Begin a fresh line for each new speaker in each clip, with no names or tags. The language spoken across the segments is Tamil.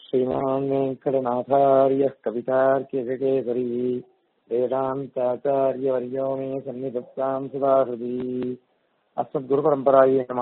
श्रीमान् वेङ्कटनाथार्यः कवितार्क्यकेसरी वेदान्ताचार्यवर्यो मे सन्निधत्तां सुधाहृதி அஸ்மத் பரம்பராயே நம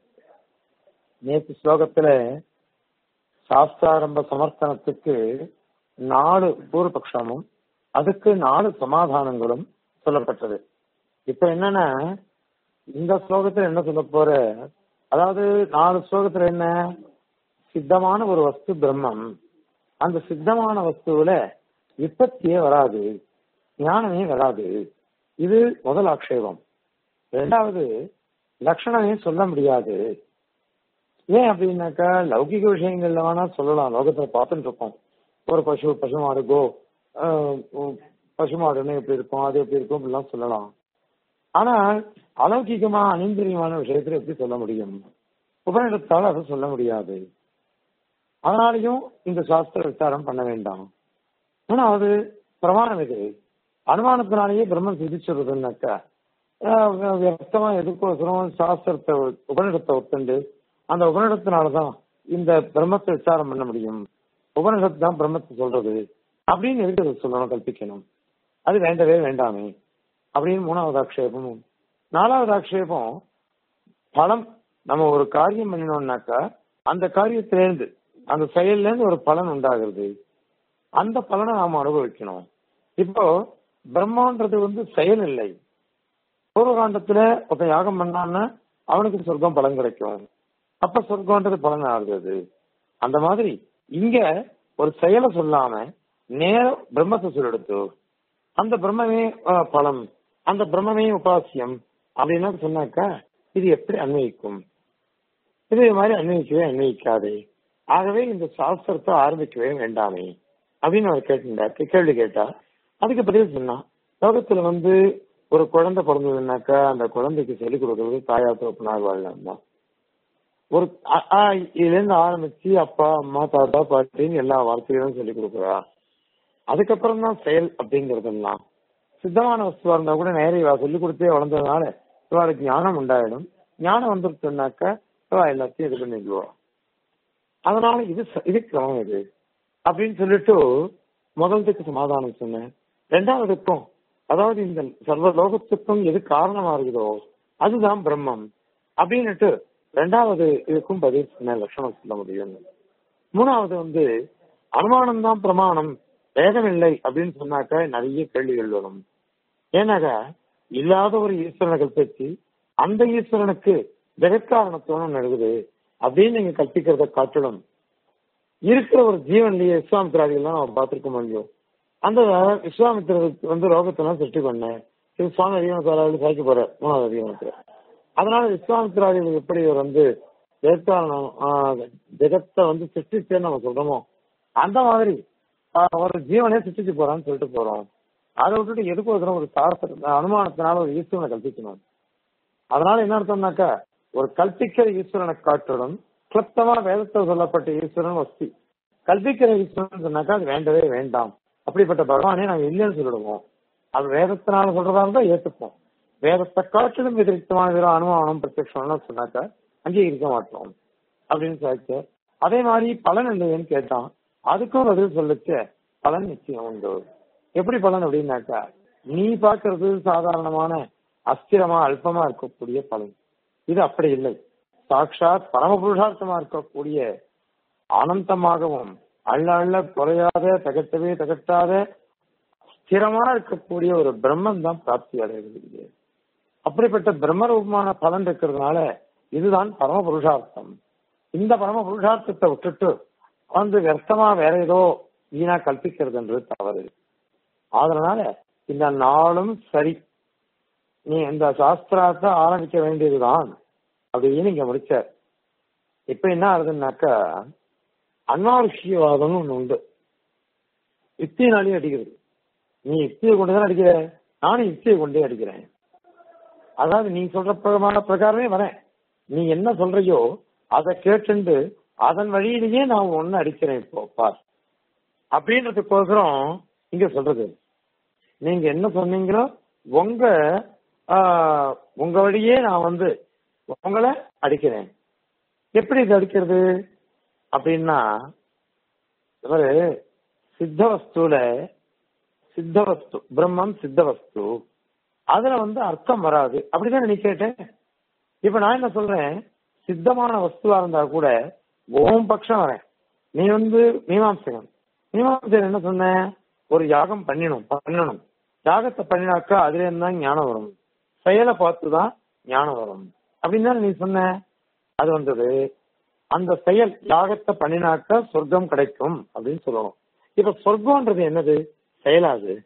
நேற்று ஸ்லோகத்துல சாஸ்திராரம்ப சமர்த்தனத்துக்கு நாலு பூர்வபக்ஷமும் அதுக்கு நாலு சமாதானங்களும் சொல்லப்பட்டது இப்ப என்னன்னா இந்த ஸ்லோகத்துல என்ன சொல்ல போற அதாவது நாலு ஸ்லோகத்துல என்ன சித்தமான ஒரு வஸ்து பிரம்மம் அந்த சித்தமான வஸ்துவில விபத்தியே வராது ஞானமே வராது இது முதல் ஆக்ஷேபம் ரெண்டாவது லட்சணமே சொல்ல முடியாது ஏன் அப்படின்னாக்கா லௌகிக விஷயங்கள்ல வேணா சொல்லலாம் லோகத்துல பார்த்துட்டு இருக்கோம் ஒரு பசு பசுமாடு கோ பசுமாடுன்னு எப்படி இருக்கும் அது எப்படி இருக்கும் அப்படிலாம் சொல்லலாம் ஆனால் அலௌகிகமா அனிந்திரியமான விஷயத்துல எப்படி சொல்ல முடியும் உபநிடத்தால் அதை சொல்ல முடியாது அதனாலையும் இந்த சாஸ்திர விசாரம் பண்ண வேண்டாம் மூணாவது பிரமாணம் இது அனுமானத்தினாலேயே பிரம்மன் சிதிச்சிருதுன்னாக்கா வியக்தமா எதுக்கோசரம் சாஸ்திரத்தை உபநிடத்தை ஒத்துண்டு அந்த உபநிடத்தினாலதான் இந்த பிரம்மத்தை விசாரம் பண்ண முடியும் உபனிஷத்து தான் பிரம்மத்தை சொல்றது அப்படின்னு எதுக்கு சொல்லணும் கல்பிக்கணும் அது வேண்டவே வேண்டாமே அப்படின்னு மூணாவது ஆக்ஷேபமும் நாலாவது ஆக்ஷேபம் பலம் நம்ம ஒரு காரியம் பண்ணினோம்னாக்கா அந்த காரியத்திலேருந்து அந்த செயல்ல இருந்து ஒரு பலன் உண்டாகிறது அந்த பலனை நாம அனுபவிக்கணும் இப்போ பிரம்மான்றது வந்து செயல் இல்லை பூர்வகாண்டத்துல ஒருத்தன் யாகம் பண்ணான்னா அவனுக்கு சொர்க்கம் பலன் கிடைக்கும் அப்ப சொர்க்கம்ன்றது பலன் ஆகுது அந்த மாதிரி இங்க ஒரு செயலை சொல்லாம நேரம் பிரம்மத்தை சொல்லெடுத்து அந்த பிரம்மமே பலம் அந்த பிரம்மமே உபாசியம் அப்படின்னா சொன்னாக்கா இது எப்படி அன்வயிக்கும் இது மாதிரி அன்வயிக்கவே அன்வயிக்காதே ஆகவே இந்த சாஸ்திரத்தை ஆரம்பிக்கவே வேண்டாமே அப்படின்னு அவர் கேட்டிருந்தார் கேள்வி கேட்டா அதுக்கு பதில் சொன்னா லோகத்துல வந்து ஒரு குழந்தை பிறந்ததுனாக்கா அந்த குழந்தைக்கு சொல்லிக் கொடுக்கறது தாயா தோப்பினார் வாழலாம் தான் ஒரு இதுல இருந்து ஆரம்பிச்சு அப்பா அம்மா தாத்தா பாட்டின்னு எல்லா வார்த்தைகளும் சொல்லிக் கொடுக்குறா அதுக்கப்புறம் தான் செயல் அப்படிங்கறதெல்லாம் சித்தமான வஸ்துவா இருந்தா கூட நேரையா சொல்லிக் கொடுத்தே வளர்ந்ததுனால இவளுக்கு ஞானம் உண்டாயிடும் ஞானம் வந்துருச்சுனாக்கா இவா எல்லாத்தையும் இது பண்ணிடுவா அதனால இது இது கிரமம் இது அப்படின்னு சொல்லிட்டு முதலத்துக்கு சமாதானம் சொன்னேன் ரெண்டாவதுக்கும் அதாவது இந்த சர்வ லோகத்துக்கும் எது காரணமா இருக்குதோ அதுதான் பிரம்மம் அப்படின்னுட்டு ரெண்டாவது இதுக்கும் பதில் சொன்ன லட்சணம் சொல்ல முடியும் மூணாவது வந்து அனுமானம் தான் பிரமாணம் வேதம் இல்லை அப்படின்னு சொன்னாக்கா நிறைய கேள்விகள் வரும் ஏன்னாக்கா இல்லாத ஒரு ஈஸ்வரனை கல்பிச்சு அந்த ஈஸ்வரனுக்கு ஜெகத்காரணத்துவம் நடக்குது அப்படின்னு நீங்க கற்பிக்கிறத காட்டிலும் இருக்கிற ஒரு ஜீவன்லயே விஸ்வாமித்திராதிகள்லாம் நம்ம பார்த்திருக்க முடியும் அந்த விஸ்வாமித்திரருக்கு வந்து ரோகத்தெல்லாம் சிருஷ்டி பண்ணேன் இது சுவாமி அதிகமத்தாராவில் சாய்க்க போற மூணாவது அதிகமத்துல அதனால விஸ்வாமித்திராதிகள் எப்படி இவர் வந்து ஜெகத்காரணம் ஜெகத்தை வந்து சிருஷ்டிச்சேன்னு நம்ம சொல்றோமோ அந்த மாதிரி ஒரு ஜீவனே சிருஷ்டிச்சு போறான்னு சொல்லிட்டு போறோம் அதை விட்டுட்டு எதுக்கு ஒரு ஒரு சாஸ்திர அனுமானத்தினால ஒரு ஈஸ்வரனை கல்பிக்கணும் அதனால என்ன அர்த்தம்னாக்கா ஒரு கல்பிக்கிற ஈஸ்வரனை காட்டுடன் கிளப்தமா வேதத்தில் சொல்லப்பட்ட ஈஸ்வரன் வஸ்தி கல்பிக்கிற ஈஸ்வரன் சொன்னாக்கா அது வேண்டவே வேண்டாம் அப்படிப்பட்ட பகவானே நாங்க இல்லைன்னு சொல்லிடுவோம் அது வேதத்தினால சொல்றதா இருந்தா ஏத்துப்போம் வேதத்தை காட்டிலும் எதிர்த்தமான வேற அனுமானம் பிரத்யட்சம்னு சொன்னாக்கா அங்கீகரிக்க மாட்டோம் அப்படின்னு சொல்லிட்டு அதே மாதிரி பலன் இல்லையேன்னு கேட்டான் அதுக்கும் பதில் சொல்லிச்சு பலன் நிச்சயம் உண்டு எப்படி பலன் அப்படின்னாக்கா நீ பாக்குறது சாதாரணமான அஸ்திரமா அல்பமா இருக்கக்கூடிய பலன் இது அப்படி இல்லை சாட்சாத் பரமபுருஷார்த்தமா இருக்கக்கூடிய ஆனந்தமாகவும் அள்ள அள்ள குறையாத தகட்டவே தகட்டாத ஸ்திரமா இருக்கக்கூடிய ஒரு பிரம்மன் தான் பிராப்தி அடைகிறது அப்படிப்பட்ட பிரம்ம ரூபமான பலன் இருக்கிறதுனால இதுதான் பரம புருஷார்த்தம் இந்த பரம புருஷார்த்தத்தை விட்டுட்டு வந்து வியர்த்தமா வேற ஏதோ வீணா கல்பிக்கிறதுன்றது தவறு அதனால இந்த நாளும் சரி நீ இந்த சாஸ்திரத்தை ஆரம்பிக்க வேண்டியதுதான் அப்படின்னு இங்க முடிச்சார் இப்ப என்ன ஆகுதுன்னாக்கா அன்னாருஷியவாதம்னு ஒண்ணு உண்டு யுக்தினாலேயும் அடிக்கிறது நீ யுக்தியை கொண்டுதான் அடிக்கிற நானும் யுக்தியை கொண்டே அடிக்கிறேன் அதாவது நீ சொல்ற பிரமான பிரகாரமே வரேன் நீ என்ன சொல்றையோ அதை கேட்டுண்டு அதன் வழியிலேயே நான் ஒன்னு அடிக்கிறேன் இப்போ பார் அப்படின்றதுக்கோசரம் இங்க சொல்றது நீங்க என்ன சொன்னீங்களோ உங்க உங்க வழியே நான் வந்து உங்களை அடிக்கிறேன் எப்படி இது அடிக்கிறது அப்படின்னா இவரு சித்தவஸ்துல சித்தவஸ்து பிரம்மம் சித்தவஸ்து அதுல வந்து அர்த்தம் வராது அப்படிதான் நீ கேட்டேன் இப்ப நான் என்ன சொல்றேன் சித்தமான வஸ்துவா இருந்தா கூட ஓம் பட்சம் வரேன் நீ வந்து மீமாம்சகன் மீமாம்சகன் என்ன சொன்ன ஒரு யாகம் பண்ணிடணும் பண்ணணும் யாகத்தை பண்ணினாக்கா அதுல இருந்தா ஞானம் வரும் செயலை பார்த்துதான் ஞானம் வரும் அப்படின்னு தானே நீ சொன்ன அது வந்தது அந்த செயல் யாகத்தை பண்ணினாக்கா சொர்க்கம் கிடைக்கும் அப்படின்னு சொல்லணும் இப்ப சொர்க்கம்ன்றது என்னது செயலாது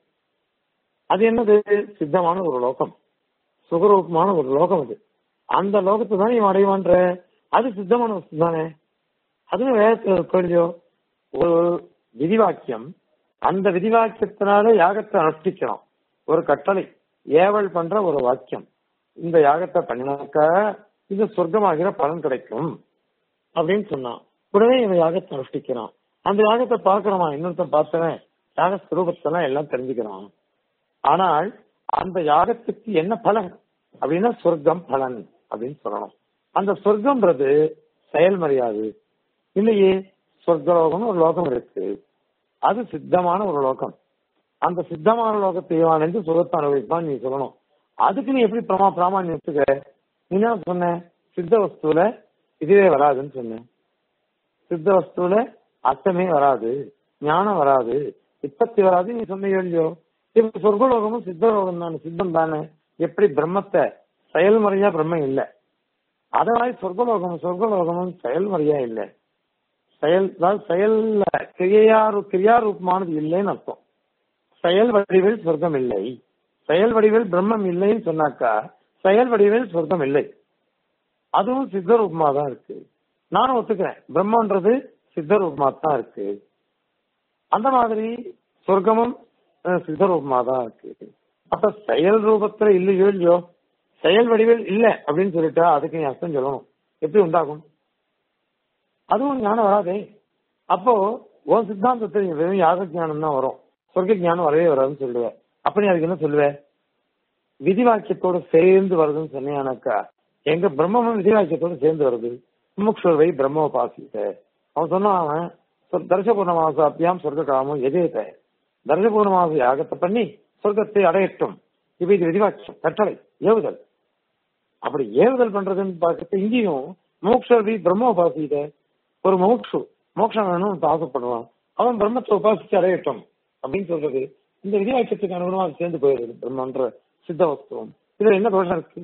அது என்னது சித்தமான ஒரு லோகம் சுகரூபமான ஒரு லோகம் அது அந்த லோகத்தை தான் இவன் அடைவான்ற அது சித்தமான வஸ்து தானே அதுவும் வேதத்துல இருக்கோ ஒரு விதிவாக்கியம் அந்த விதிவாக்கியத்தினால யாகத்தை அனுஷ்டிக்கிறோம் ஒரு கட்டளை ஏவல் பண்ற ஒரு வாக்கியம் இந்த யாகத்தை பண்ணினாக்கா இது சொர்க்கமாகிற பலன் கிடைக்கும் அப்படின்னு சொன்னான் உடனே இவன் யாகத்தை அனுஷ்டிக்கிறான் அந்த யாகத்தை பாக்குறவன் இன்னொருத்தன் பார்த்தவன் யாக ஸ்வரூபத்தெல்லாம் எல்லாம் தெரிஞ்சுக்கிறான் ஆனால் அந்த யாகத்துக்கு என்ன பலன் அப்படின்னா சொர்க்கம் பலன் அப்படின்னு சொல்லணும் அந்த சொர்க்கம்ன்றது செயல்மறையாது இல்லையே சொர்க்கலோகம்னு ஒரு லோகம் இருக்கு அது சித்தமான ஒரு லோகம் அந்த சித்தமான லோகத்தை அணைந்து சுகத்தை அனுபவிப்பான் நீ சொல்லணும் அதுக்கு நீ எப்படி பிரமா பிராமணியம் எடுத்துக்க நீ என்ன சொன்ன சித்த வஸ்துல இதுவே வராதுன்னு சொன்ன சித்த வஸ்துல அர்த்தமே வராது ஞானம் வராது உற்பத்தி வராது நீ சொன்ன இல்லையோ இப்ப சொர்க்கலோகமும் சித்தலோகம் தானே சித்தம் தானே எப்படி பிரம்மத்தை செயல்முறையா பிரம்மம் இல்லை அதே மாதிரி சொர்க்கலோகமும் சொர்க்கலோகமும் செயல்முறையா இல்லை செயல் அதாவது செயல்ல கிரியாரு கிரியாரூபமானது இல்லைன்னு அர்த்தம் செயல் வடிவில் சொர்க்கம் இல்லை செயல் வடிவில் பிரம்மம் இல்லைன்னு சொன்னாக்கா செயல் வடிவில் சொர்க்கம் இல்லை அதுவும் சித்தரூபமா தான் இருக்கு நானும் ஒத்துக்கிறேன் பிரம்மன்றது சித்தரூபமா தான் இருக்கு அந்த மாதிரி சொர்க்கமும் சித்தரூபமா தான் இருக்கு அப்ப செயல் ரூபத்துல இல்லையோ இல்லையோ செயல் வடிவில் இல்ல அப்படின்னு சொல்லிட்டா அதுக்கு நீ அர்த்தம் சொல்லணும் எப்படி உண்டாகும் அதுவும் ஞானம் வராதே அப்போ உன் சித்தாந்தத்தில் வெறும் யாக ஞானம் தான் வரும் சொர்க்க ஞானம் வரவே வராதுன்னு சொல்லுவேன் அப்ப நீ அதுக்கு என்ன சொல்லுவேன் விதி வாக்கியத்தோட சேர்ந்து வருதுன்னு சொன்னீங்கன்னாக்கா எங்க பிரம்மமும் விதி வாக்கியத்தோட சேர்ந்து வருது முமுக்ஷுவை பிரம்ம பாசித்த அவன் சொன்னான் அவன் தர்சபூர்ண மாச அப்பியாம் சொர்க்க காமம் எதேத தர்சபூர்ண மாச யாகத்தை பண்ணி சொர்க்கத்தை அடையட்டும் இப்ப இது விதிவாக்கியம் கட்டளை ஏவுதல் அப்படி ஏவுதல் பண்றதுன்னு பார்க்கறது இங்கேயும் மோக்ஷவி பிரம்ம உபாசித ஒரு மோக்ஷு மோட்சம் வேணும்னு ஆசைப்படுவான் அவன் பிரம்மத்தை உபாசிச்சு அடையட்டும் அப்படின்னு சொல்றது இந்த விதிவாக்கியத்துக்கு அனுகுணமா அது சேர்ந்து போயிருது பிரம்மன்ற சித்த வஸ்துவம் இதுல என்ன தோஷம் இருக்கு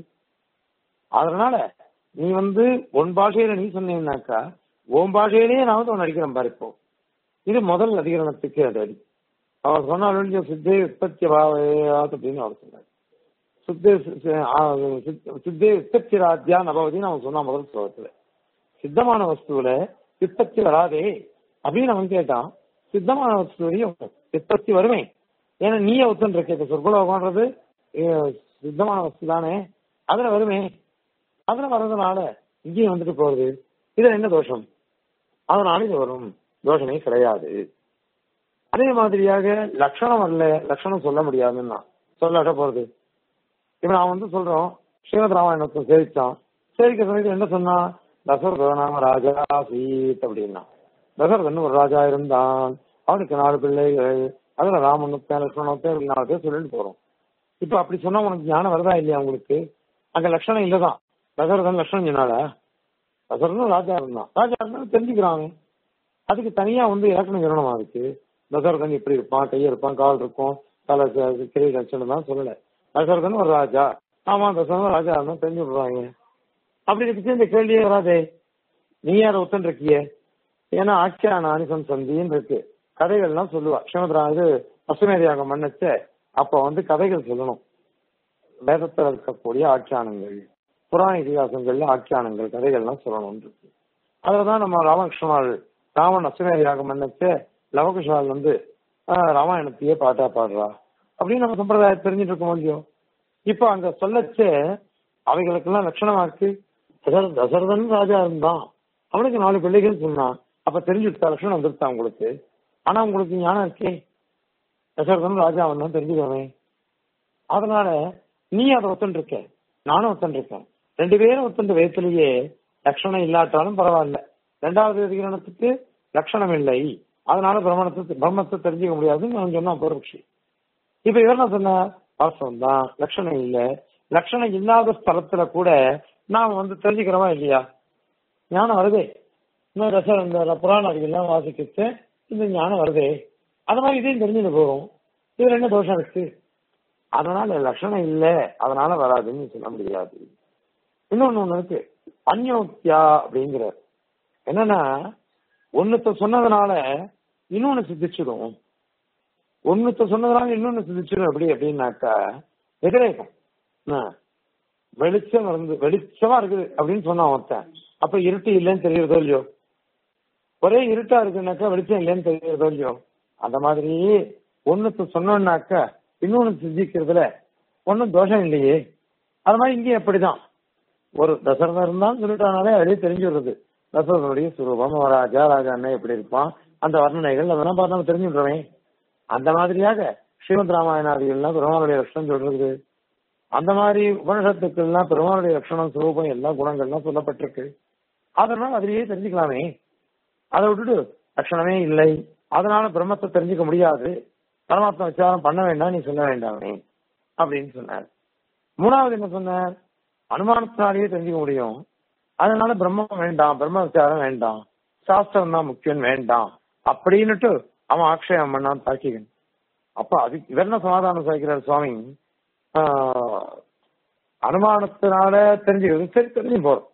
அதனால நீ வந்து உன் பாஷையில நீ சொன்னீங்கன்னாக்கா உன் பாஷையிலேயே நான் வந்து உன் அடிக்கிறேன் பாரு இப்போ இது முதல் அதிகரணத்துக்கு அது அடி அவர் சொன்னாலும் சித்தே உற்பத்தி பாவையாத் அப்படின்னு அவர் சொன்னார் சித்தே சித்தே உற்பத்தி ராஜ்யா நபவதின்னு அவன் சொன்னான் முதல் ஸ்லோகத்துல சித்தமான வஸ்துவில உற்பத்தி வராதே அப்படின்னு அவன் கேட்டான் சித்தமான வஸ்துவிலையும் உற்பத்தி வருமே ஏன்னா நீயே ஒத்துன்னு இருக்க இப்ப சொர்க்கலோகம்ன்றது சித்தமான வஸ்து தானே அதுல வருமே அதுல வர்றதுனால இங்கேயும் வந்துட்டு போறது இதுல என்ன தோஷம் அதனால இது வரும் தோஷமே கிடையாது அதே மாதிரியாக லட்சணம் வரல லட்சணம் சொல்ல முடியாதுன்னா சொல்லாட்ட போறது இப்ப நான் வந்து சொல்றோம் ஸ்ரீமத் ராமாயணத்தை சேவிச்சான் சேவிக்க சமயத்தில் என்ன சொன்னா தசரதனாம ராஜா சீத் அப்படின்னா தசரதன் ஒரு ராஜா இருந்தான் அவனுக்கு நாலு பிள்ளைகள் அதுல ராமனுக்கு லட்சுமணத்தை நாலு பேர் சொல்லிட்டு போறோம் இப்ப அப்படி சொன்னா உனக்கு ஞானம் வருதா இல்லையா உங்களுக்கு அங்க லட்சணம் இல்லதான் தசரதன் லட்சணம் சொன்னால தசரதன் ராஜா இருந்தான் ராஜா இருந்தாலும் தெரிஞ்சுக்கிறாங்க அதுக்கு தனியா வந்து இலக்கணம் சொல்லணுமா அதுக்கு தசரதன் இப்படி இருப்பான் கை இருப்பான் கால் இருக்கும் தலை கிளை லட்சணம் தான் சொல்லல தசரதன் ஒரு ராஜா ஆமா தசரதன் ராஜா இருந்தா தெரிஞ்சு விடுறாங்க அப்படி இருக்கு இந்த கேள்வியே வராதே நீ யார ஒத்தன் இருக்கிய ஏன்னா ஆக்கியான அனிசம் சந்தின்னு இருக்கு கதைகள்லாம் சொல்லுவா ஸ்ரீமத்ரா இது பசுமேதியாக மன்னச்ச அப்ப வந்து கதைகள் சொல்லணும் வேதத்தில் இருக்கக்கூடிய ஆக்கியானங்கள் புராண இதிகாசங்கள்ல ஆக்கியானங்கள் கதைகள்லாம் சொல்லணும் இருக்கு அதுலதான் நம்ம ராமகிருஷ்ணால் ராமன் அசுமேதியாக மன்னச்ச லவகுஷால் வந்து ராமாயணத்தையே பாட்டா பாடுறா அப்படின்னு நம்ம சம்பிரதாயம் தெரிஞ்சுட்டு இருக்க முடியும் இப்ப அங்க சொல்லச்சே அவைகளுக்கெல்லாம் லட்சணமா இருக்கு தசரதன் ராஜா இருந்தான் அவனுக்கு நாலு பிள்ளைகள் சொன்னான் அப்ப தெரிஞ்சுட்டா லட்சணம் வந்துருத்தா உங்களுக்கு ஆனா உங்களுக்கு ஞானம் இருக்கே தசரதன் ராஜா அவன் தான் தெரிஞ்சுக்கவே அதனால நீ அதை ஒத்துன்னு இருக்க நானும் ஒத்துன்னு இருக்கேன் ரெண்டு பேரும் ஒத்துன்ற வயசுலயே லட்சணம் இல்லாட்டாலும் பரவாயில்ல ரெண்டாவது அதிகரணத்துக்கு லட்சணம் இல்லை அதனால பிரம்மணத்தை பிரம்மத்தை தெரிஞ்சுக்க முடியாதுன்னு அவன் சொன்னான் பூர்வபக்ஷி இப்ப இவர் என்ன சொன்ன வாஸ்தவம் தான் லட்சணம் இல்ல லட்சணம் இல்லாத ஸ்தலத்துல கூட நாம வந்து தெரிஞ்சுக்கிறோமா இல்லையா ஞானம் வருதே இன்னும் ரச இந்த புராண அறிவியெல்லாம் வாசிக்கிட்டு இந்த ஞானம் வருதே அது மாதிரி இதையும் தெரிஞ்சுட்டு போகும் இதுல என்ன தோஷம் இருக்கு அதனால லட்சணம் இல்ல அதனால வராதுன்னு சொல்ல முடியாது இன்னொன்னு ஒண்ணு இருக்கு அந்யோக்கியா அப்படிங்கிற என்னன்னா ஒண்ணுத்த சொன்னதுனால இன்னொன்னு சித்திச்சிடும் ஒண்ணுத்த சொன்னதுனால இன்னொன்னு சித்திச்சிடும் எப்படி அப்படின்னாக்கா எதிரேகம் என்ன? வெளிச்சம் இருந்து வெளிச்சமா இருக்குது அப்படின்னு சொன்னான் ஒருத்தன் அப்ப இருட்டு இல்லைன்னு தெரியுறதோ இல்லையோ ஒரே இருட்டா இருக்குன்னாக்கா வெளிச்சம் இல்லைன்னு தெரியுறதோ இல்லையோ அந்த மாதிரி ஒண்ணுத்த சொன்னோம்னாக்கா இன்னொன்னு சிந்திக்கிறதுல ஒன்னும் தோஷம் இல்லையே அது மாதிரி இங்கேயும் அப்படிதான் ஒரு தசரதம் இருந்தாலும் சொல்லிட்டானாலே அதுலயே தெரிஞ்சு வருது தசரதனுடைய சுரூபம் ஒரு ராஜா ராஜா அண்ணன் எப்படி இருப்பான் அந்த வர்ணனைகள் அதெல்லாம் பார்த்து நம்ம தெரிஞ்சுடுறோமே அந்த மாதிரியாக ஸ்ரீமத் ராமாயணாதிகள்லாம் பெருமானுடைய லட்சணம் சொல்றது அந்த மாதிரி உபனிஷத்துக்கள்லாம் பெருமானுடைய லட்சணம் சுரூபம் எல்லா குணங்கள்லாம் சொல்லப்பட்டிருக்கு அதனால அதுலயே தெரிஞ்சுக்கலாமே அதை விட்டுட்டு லட்சணமே இல்லை அதனால பிரம்மத்தை தெரிஞ்சுக்க முடியாது பரமாத்மா விசாரம் பண்ண வேண்டாம் நீ சொல்ல வேண்டாமே அப்படின்னு சொன்னார் மூணாவது என்ன சொன்னார் அனுமானத்தினாலேயே தெரிஞ்சுக்க முடியும் அதனால பிரம்மம் வேண்டாம் பிரம்ம விசாரம் வேண்டாம் சாஸ்திரம் தான் முக்கியம் வேண்டாம் அப்படின்னுட்டு அவன் ஆக்ஷயம் பண்ணான் தாக்கிகன் அப்ப அது இவர் என்ன சமாதானம் சாய்க்கிறார் சுவாமி ஆஹ், அனுமானத்தினால தெரிஞ்சுக்கிறது சரி தெரிஞ்சு போறோம்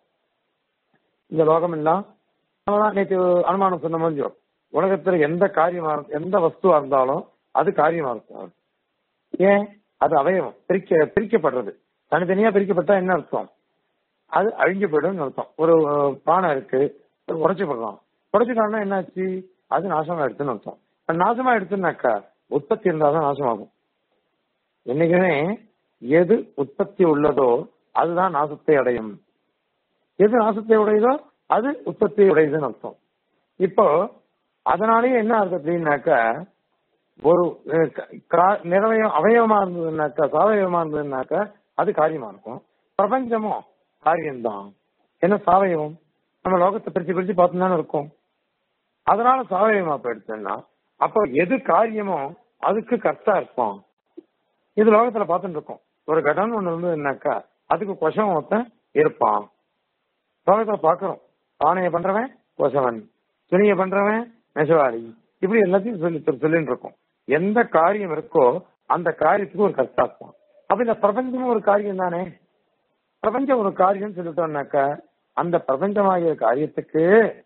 இந்த லோகம் எல்லாம் நம்ம நேற்று அனுமானம் சொன்ன மாதிரி உலகத்துல எந்த காரியமா இரு- எந்த வஸ்துவா இருந்தாலும் அது காரியமா இருக்கும் ஏன் அது அவயவம் பிரிக்க பிரிக்கப்படுறது தனித்தனியா பிரிக்கப்பட்டா என்ன அர்த்தம் அது அழிஞ்சு போயிடும் அர்த்தம் ஒரு அஹ், பானை இருக்கு உடச்சு போடலாம் உடச்சுட்டாங்கன்னா என்னாச்சு அது நாசமா எடுத்துன்னு அர்த்தம் அது நாசமா எடுத்துனாக்கா உற்பத்தி இருந்தாதான் நாசமாகும் என்னைக்குமே எது உற்பத்தி உள்ளதோ அதுதான் நாசத்தை அடையும் எது நாசத்தை உடையதோ அது உற்பத்தி உடையதுன்னு அர்த்தம் இப்போ அதனாலேயே என்ன ஆகுது அப்படின்னாக்கா ஒரு அஹ், க- கா- நிறவயம் அவயவமா இருந்ததுன்னாக்கா சாவயவமா இருந்ததுன்னாக்கா அது காரியமா இருக்கும் பிரபஞ்சமும் காரியம்தான் என்ன சாவயவம் நம்ம லோகத்தை பிரிச்சு பிரிச்சு பார்த்து தானே இருக்கும் அதனால சாவயவமா போயிடுச்சுன்னா அப்போ எது காரியமோ அதுக்கு கர்த்தா இருப்பான் இது லோகத்துல பார்த்துட்டு இருக்கோம் ஒரு கடன் ஒண்ணு இருந்ததுன்னாக்கா அதுக்கு கொஷம் ஒருத்தன் இருப்பான் லோகத்துல பாக்குறோம் பானையை பண்றவன் கொசவன் துணியை பண்றவன் நெசவாளி இப்படி எல்லாத்தையும் சொல்லி சொல்லிட்டு இருக்கோம் எந்த காரியம் இருக்கோ அந்த காரியத்துக்கு ஒரு கர்த்தா இருப்பான் அப்ப இந்த பிரபஞ்சமும் ஒரு காரியம் தானே பிரபஞ்சம் ஒரு காரியம் சொல்லிட்டோம்னாக்கா அந்த பிரபஞ்சமாகிய காரியத்துக்கு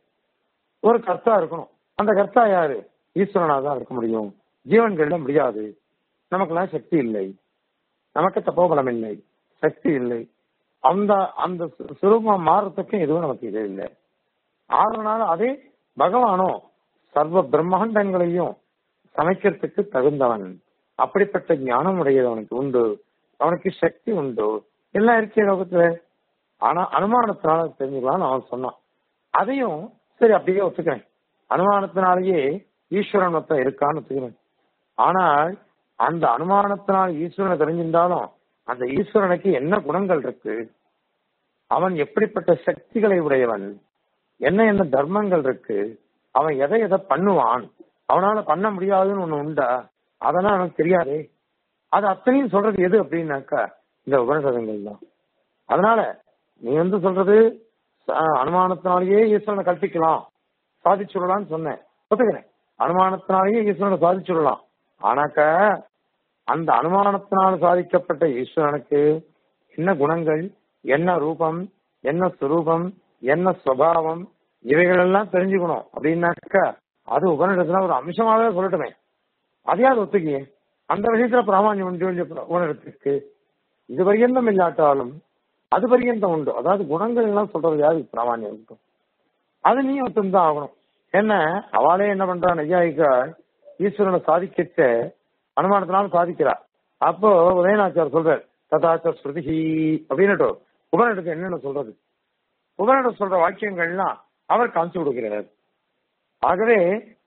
ஒரு கர்த்தா இருக்கணும் அந்த கர்த்தா யாரு ஈஸ்வரனா தான் இருக்க முடியும் ஜீவன்கள்ல முடியாது நமக்கெல்லாம் சக்தி இல்லை நமக்கு தப்போபலம் இல்லை சக்தி இல்லை அந்த அந்த சு- சுரூபம் மாறுறதுக்கும் எதுவும் நமக்கு இது இல்லை ஆதரனால அதே பகவானோ சர்வ பிரம்மாண்டங்களையும் சமைக்கிறதுக்கு தகுந்தவன் அப்படிப்பட்ட ஞானம் உடையது அவனுக்கு உண்டு அவனுக்கு சக்தி உண்டு எல்லாம் இருக்கே லோகத்துல ஆனா அனுமானத்தினால தெரிஞ்சுக்கலாம்னு அவன் சொன்னான் அதையும் சரி அப்படியே ஒத்துக்கிறேன் அனுமானத்தினாலேயே ஈஸ்வரன் ஒருத்தன் இருக்கான்னு ஒத்துக்கிறேன் ஆனால் அந்த அனுமானத்தினால் ஈஸ்வரனை தெரிஞ்சிருந்தாலும் அந்த ஈஸ்வரனுக்கு என்ன குணங்கள் இருக்கு அவன் எப்படிப்பட்ட சக்திகளை உடையவன் என்ன என்ன தர்மங்கள் இருக்கு அவன் எதை எதை பண்ணுவான் அவனால பண்ண முடியாதுன்னு ஒண்ணு உண்டா அதெல்லாம் அவனுக்கு தெரியாதே அது அத்தனையும் சொல்றது எது அப்படின்னாக்கா இந்த உபனிஷதங்கள் தான் அதனால நீ வந்து சொல்றது அஹ், அனுமானத்தினாலேயே ஈஸ்வரனை கற்பிக்கலாம் சாதிச்சுடலாம்னு சொன்னேன் ஒத்துக்கிறேன் அனுமானத்தினாலேயே ஈஸ்வரனை சாதிச்சுடலாம் ஆனாக்க அந்த அனுமானத்தினால் சாதிக்கப்பட்ட ஈஸ்வரனுக்கு என்ன குணங்கள் என்ன ரூபம் என்ன சுரூபம் என்ன சுவாவம் இவைகள் எல்லாம் தெரிஞ்சுக்கணும் அப்படின்னாக்கா அது உபனிடத்துல ஒரு அம்சமாவே சொல்லட்டுமே அதையாவது ஒத்துக்கியே அந்த விஷயத்துல பிராமணியம் உண்டு இல்லையா உபனிடத்துக்கு இது பரியந்தம் இல்லாட்டாலும் அது பரியந்தம் உண்டு அதாவது குணங்கள் எல்லாம் சொல்றது யாரு பிராமணியம் இருக்கும் அது நீ ஒத்துந்தான் ஆகணும் என்ன அவளே என்ன பண்றா நையாயிக்கா ஈஸ்வரனை சாதிக்கச்ச அனுமானத்தினால சாதிக்கிறா அப்போ உதயநாச்சார் சொல்றார் ததாச்ச ஸ்ருதிஹி அப்படின்னுட்டு உபனிடத்துக்கு என்னென்ன சொல்றது உபனிடம் சொல்ற வாக்கியங்கள்லாம் அவர் காமிச்சு கொடுக்கிறார் ஆகவே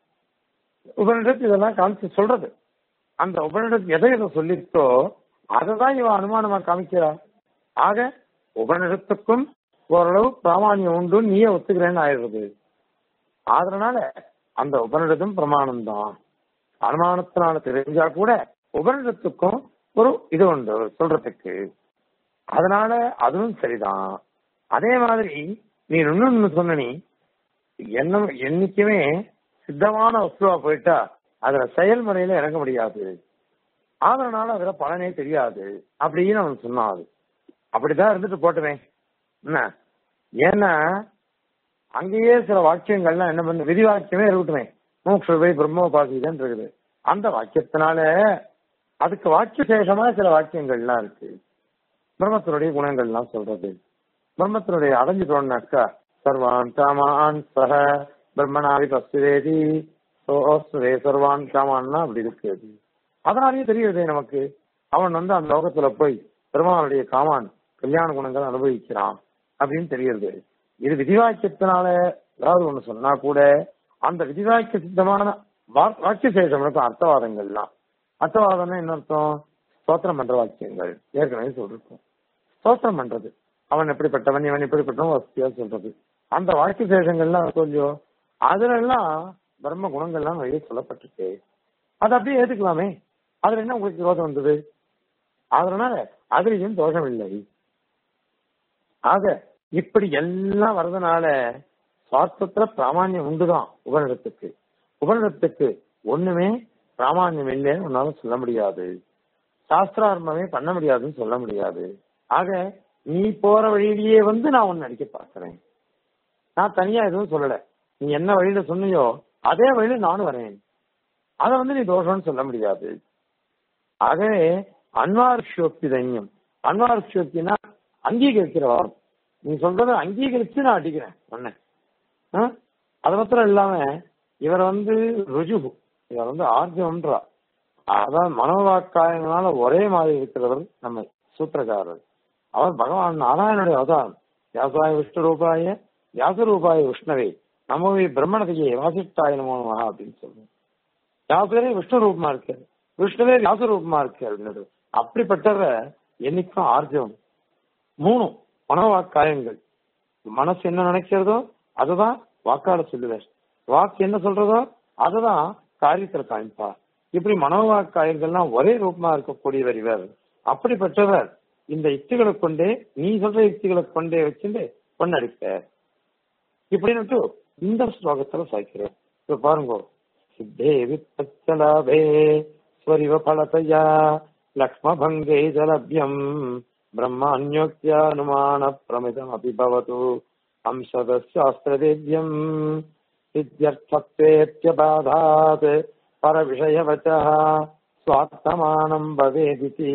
உபனிடத்து இதெல்லாம் காமிச்சு சொல்றது அந்த உபனிடத்து எதை எதை சொல்லிருக்கோ அதை தான் இவன் அனுமானமா காமிக்கிறா ஆக உபனிடத்துக்கும் ஓரளவு பிராமானியம் உண்டு நீயே ஒத்துக்கிறேன்னு ஆயிடுறது அதனால அந்த உபனிடத்தும் பிரமாணம் தான் அனுமானத்தினால தெரிஞ்சா கூட உபனிடத்துக்கும் ஒரு இது உண்டு சொல்றதுக்கு அதனால அதுவும் சரிதான் அதே மாதிரி நீ இன்னொன்னு சொன்ன நீ என்ன என்னைக்குமே சித்தமான வஸ்துவா போயிட்டா அதுல செயல்முறையில இறங்க முடியாது அதனால அதுல பலனே தெரியாது அப்படின்னு அவன் சொன்னான் அது அப்படிதான் இருந்துட்டு போட்டுமே என்ன ஏன்னா அங்கேயே சில வாக்கியங்கள்லாம் என்ன பண்ணு விதி வாக்கியமே இருக்கட்டுமே மோக்ஷவை பிரம்மோபாசிதான் இருக்குது அந்த வாக்கியத்தினால அதுக்கு வாக்கிய சேஷமா சில வாக்கியங்கள்லாம் இருக்கு பிரம்மத்தினுடைய குணங்கள்லாம் சொல்றது பிரம்மத்தினுடைய அடைஞ்சிட்டோம்னாக்கா சர்வான் காமான் சக பிரம்மனாவி பஸ்துவேதி சோஸ்துவே சர்வான் காமான்னா அப்படி இருக்குது அதனாலேயே தெரியுது நமக்கு அவன் வந்து அந்த லோகத்துல போய் பெருமானுடைய காமான் கல்யாண குணங்கள் அனுபவிக்கிறான் அப்படின்னு தெரியுது இது விதிவாக்கியத்தினால ஏதாவது ஒண்ணு சொன்னா கூட அந்த விதிவாக்கிய சித்தமான வா- வாக்கிய சேஷம் இருக்கும் அர்த்தவாதங்கள்லாம் அர்த்தவாதம்னா என்ன அர்த்தம் ஸ்தோத்திரம் பண்ற வாக்கியங்கள் ஏற்கனவே சொல்லிருக்கோம் ஸ்தோத்திரம் பண்றது அவன் எப்படிப்பட்டவன் இவன் எப்படிப்பட்டவன் வசதியா சொல்றது அந்த வாக்கிய சேஷங்கள்லாம் சொல்லியோ அதுல எல்லாம் பிரம்ம குணங்கள்லாம் வெளியே சொல்லப்பட்டிருக்கு அது அப்படியே ஏத்துக்கலாமே அதுல என்ன உங்களுக்கு விரோதம் வந்தது அதனால அதுலயும் தோஷம் இல்லை ஆக இப்படி எல்லாம் வர்றதுனால சுவார்த்தத்துல பிராமான்யம் உண்டுதான் உபனிடத்துக்கு உபனிடத்துக்கு ஒண்ணுமே பிராமான்யம் இல்லைன்னு உன்னால சொல்ல முடியாது சாஸ்திரார்மமே பண்ண முடியாதுன்னு சொல்ல முடியாது ஆக நீ போற வழியிலேயே வந்து நான் உன்னை அடிக்க பார்க்கிறேன் நான் தனியா எதுவும் சொல்லல நீ என்ன வழியில சொன்னியோ அதே வழியில நானும் வரேன் அத வந்து நீ தோஷம்னு சொல்ல முடியாது ஆகவே அன்வார்ஷோக்தி தைன்யம் அன்வார்ஷோக்தினா அங்கீகரிக்கிற வாரம் நீ சொல்றத அங்கீகரிச்சு நான் அடிக்கிறேன் உன்னை ஆ? அது மாத்திரம் இல்லாம இவர் வந்து ருஜுகு இவர் வந்து ஆர்ஜவன்றா அதான் மனோவாக்காயங்களால ஒரே மாதிரி இருக்கிறவர் நம்ம சூத்திரக்காரர் அவர் பகவான் நாராயணுடைய அவதாரம் வியாசாய விஷ்ணு ரூபாய வியாச ரூபாய விஷ்ணவே நமவே பிரம்மணதையே வாசிஷ்டாய நமோ நமஹ அப்படின்னு சொல்லுவோம் வியாசரே விஷ்ணு ரூபமா இருக்காரு விஷ்ணுவே வியாச ரூபமா இருக்காரு அப்படின்னு அப்படிப்பட்டவரை என்னைக்கும் ஆர்ஜவம் மூணு மனோவாக்காயங்கள் மனசு என்ன நினைக்கிறதோ அதுதான் வாக்கால சொல்லுவார் வாக்கு என்ன சொல்றதோ அதுதான் காரியத்துல காமிப்பார் இப்படி மனோவாக்காயங்கள்லாம் ஒரே ரூபமா இருக்கக்கூடியவர் இவர் அப்படிப்பட்டவர் இந்த யுக்திகளை கொண்டே நீ சொல்ற யுக்திகளை கொண்டே வச்சுட்டு பொண்ணடிப்பார் இப்படின்னு இந்த ஸ்லோகத்துல சாய்க்கிறோம் இப்ப பாருங்க சித்தே வித்தலாபே ஸ்வரிவ பலதையா லக்ஷ்மபங்கே ஜலபியம் பிரம்மாண்யோக்தியானுமான பிரமிதம் அபிபவது अंशदशास्त्रवेद्यम् इत्यर्थत्वेत्यबाधात् परविषयवचः स्वार्थमानम् भवेदिति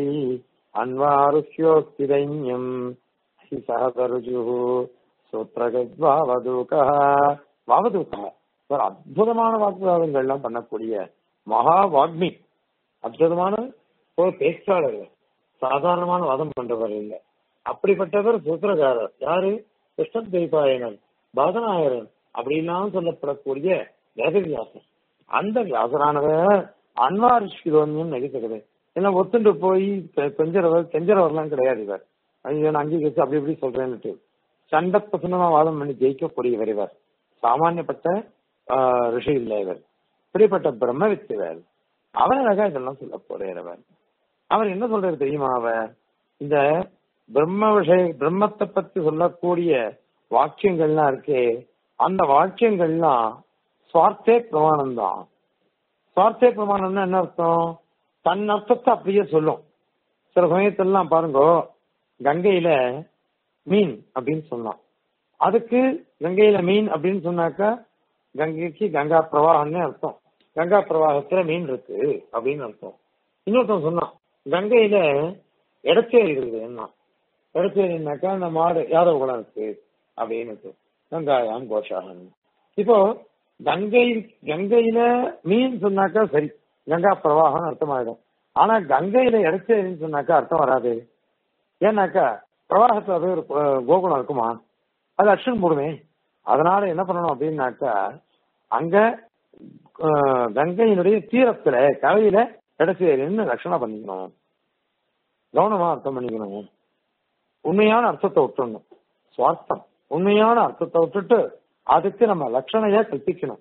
अन्वारुह्योक्तिदैन्यम् हि सहतरुजुः சூத்திரகத்வாவதூகः வாவதூகः ஒரு அற்புதமான வாக்குவாதங்கள்லாம் பண்ணக்கூடிய மகா வாக்மி அற்புதமான ஒரு பேச்சாளர் சாதாரணமான வாதம் பண்றவர் இல்லை அப்படிப்பட்டவர் சூத்திரகாரர் யாரு கிருஷ்ண தெய்பாயனர் பாதநாயகரன் அப்படின்லாம் சொல்லப்படக்கூடிய வேதவியாசர் அந்த வியாசரானவர் அன்வாரிஷ்கிதோன்யம் நடிக்கிறது ஏன்னா ஒத்துண்டு போய் கெ- கெஞ்சறவர் கெஞ்சறவர்லாம் கிடையாது இவர் ஐயோ நான் அங்கீகரிச்சு அப்படி இப்படி சொல்றேன்னுட்டு சண்டை பசனமா வாதம் பண்ணி ஜெயிக்கக்கூடியவர் இவர் சாமானியப்பட்ட ஆஹ், ரிஷி இல்லை இவர் இப்படிப்பட்ட பிரம்மவித்து இவர் அவர் அழகா இதெல்லாம் சொல்ல போறார் அவர் அவர் என்ன சொல்றாரு தெரியுமா அவர் இந்த பிரம்ம விஷய பிரம்மத்தை பத்தி சொல்லக்கூடிய வாக்கியங்கள்லாம் இருக்கே அந்த வாக்கியங்கள்லாம் சுவார்த்தே பிரமாணம் தான் சுவார்த்தே பிரமாணம்னா என்ன அர்த்தம் தன் அர்த்தத்தை அப்படியே சொல்லும் சில சமயத்திலாம் பாருங்க கங்கையில மீன் அப்படின்னு சொன்னான் அதுக்கு கங்கையில மீன் அப்படின்னு சொன்னாக்கா கங்கைக்கு கங்கா பிரவாகம்னு அர்த்தம் கங்கா பிரவாகத்துல மீன் இருக்கு அப்படின்னு அர்த்தம் இன்னொருத்தன் சொன்னான் கங்கையில இடச்சேரி இருக்குது என்ன இடச்சேரினாக்கா அந்த மாடு யாதவ குலம் இருக்கு அப்படின்னு கங்காயாம் கோஷாகன் இப்போ கங்கை கங்கையில மீன் சொன்னாக்கா சரி கங்கா பிரவாகம் அர்த்தமாயிடும் ஆனா கங்கையில இடச்சேரின்னு சொன்னாக்கா அர்த்தம் வராது ஏன்னாக்கா பிரவாகத்துல அது ஒரு அஹ், கோகுலம் இருக்குமா அது அக்ஷன் போடுமே அதனால என்ன பண்ணணும் அப்படின்னாக்கா அங்க அஹ், கங்கையினுடைய தீரத்துல கரையில இடச்சேரின்னு லட்சணம் பண்ணிக்கணும் கவனமா அர்த்தம் பண்ணிக்கணும் உண்மையான அர்த்தத்தை விட்டுடணும் சுவார்த்தம் உண்மையான அர்த்தத்தை விட்டுட்டு அதுக்கு நம்ம லட்சணையா கற்பிக்கணும்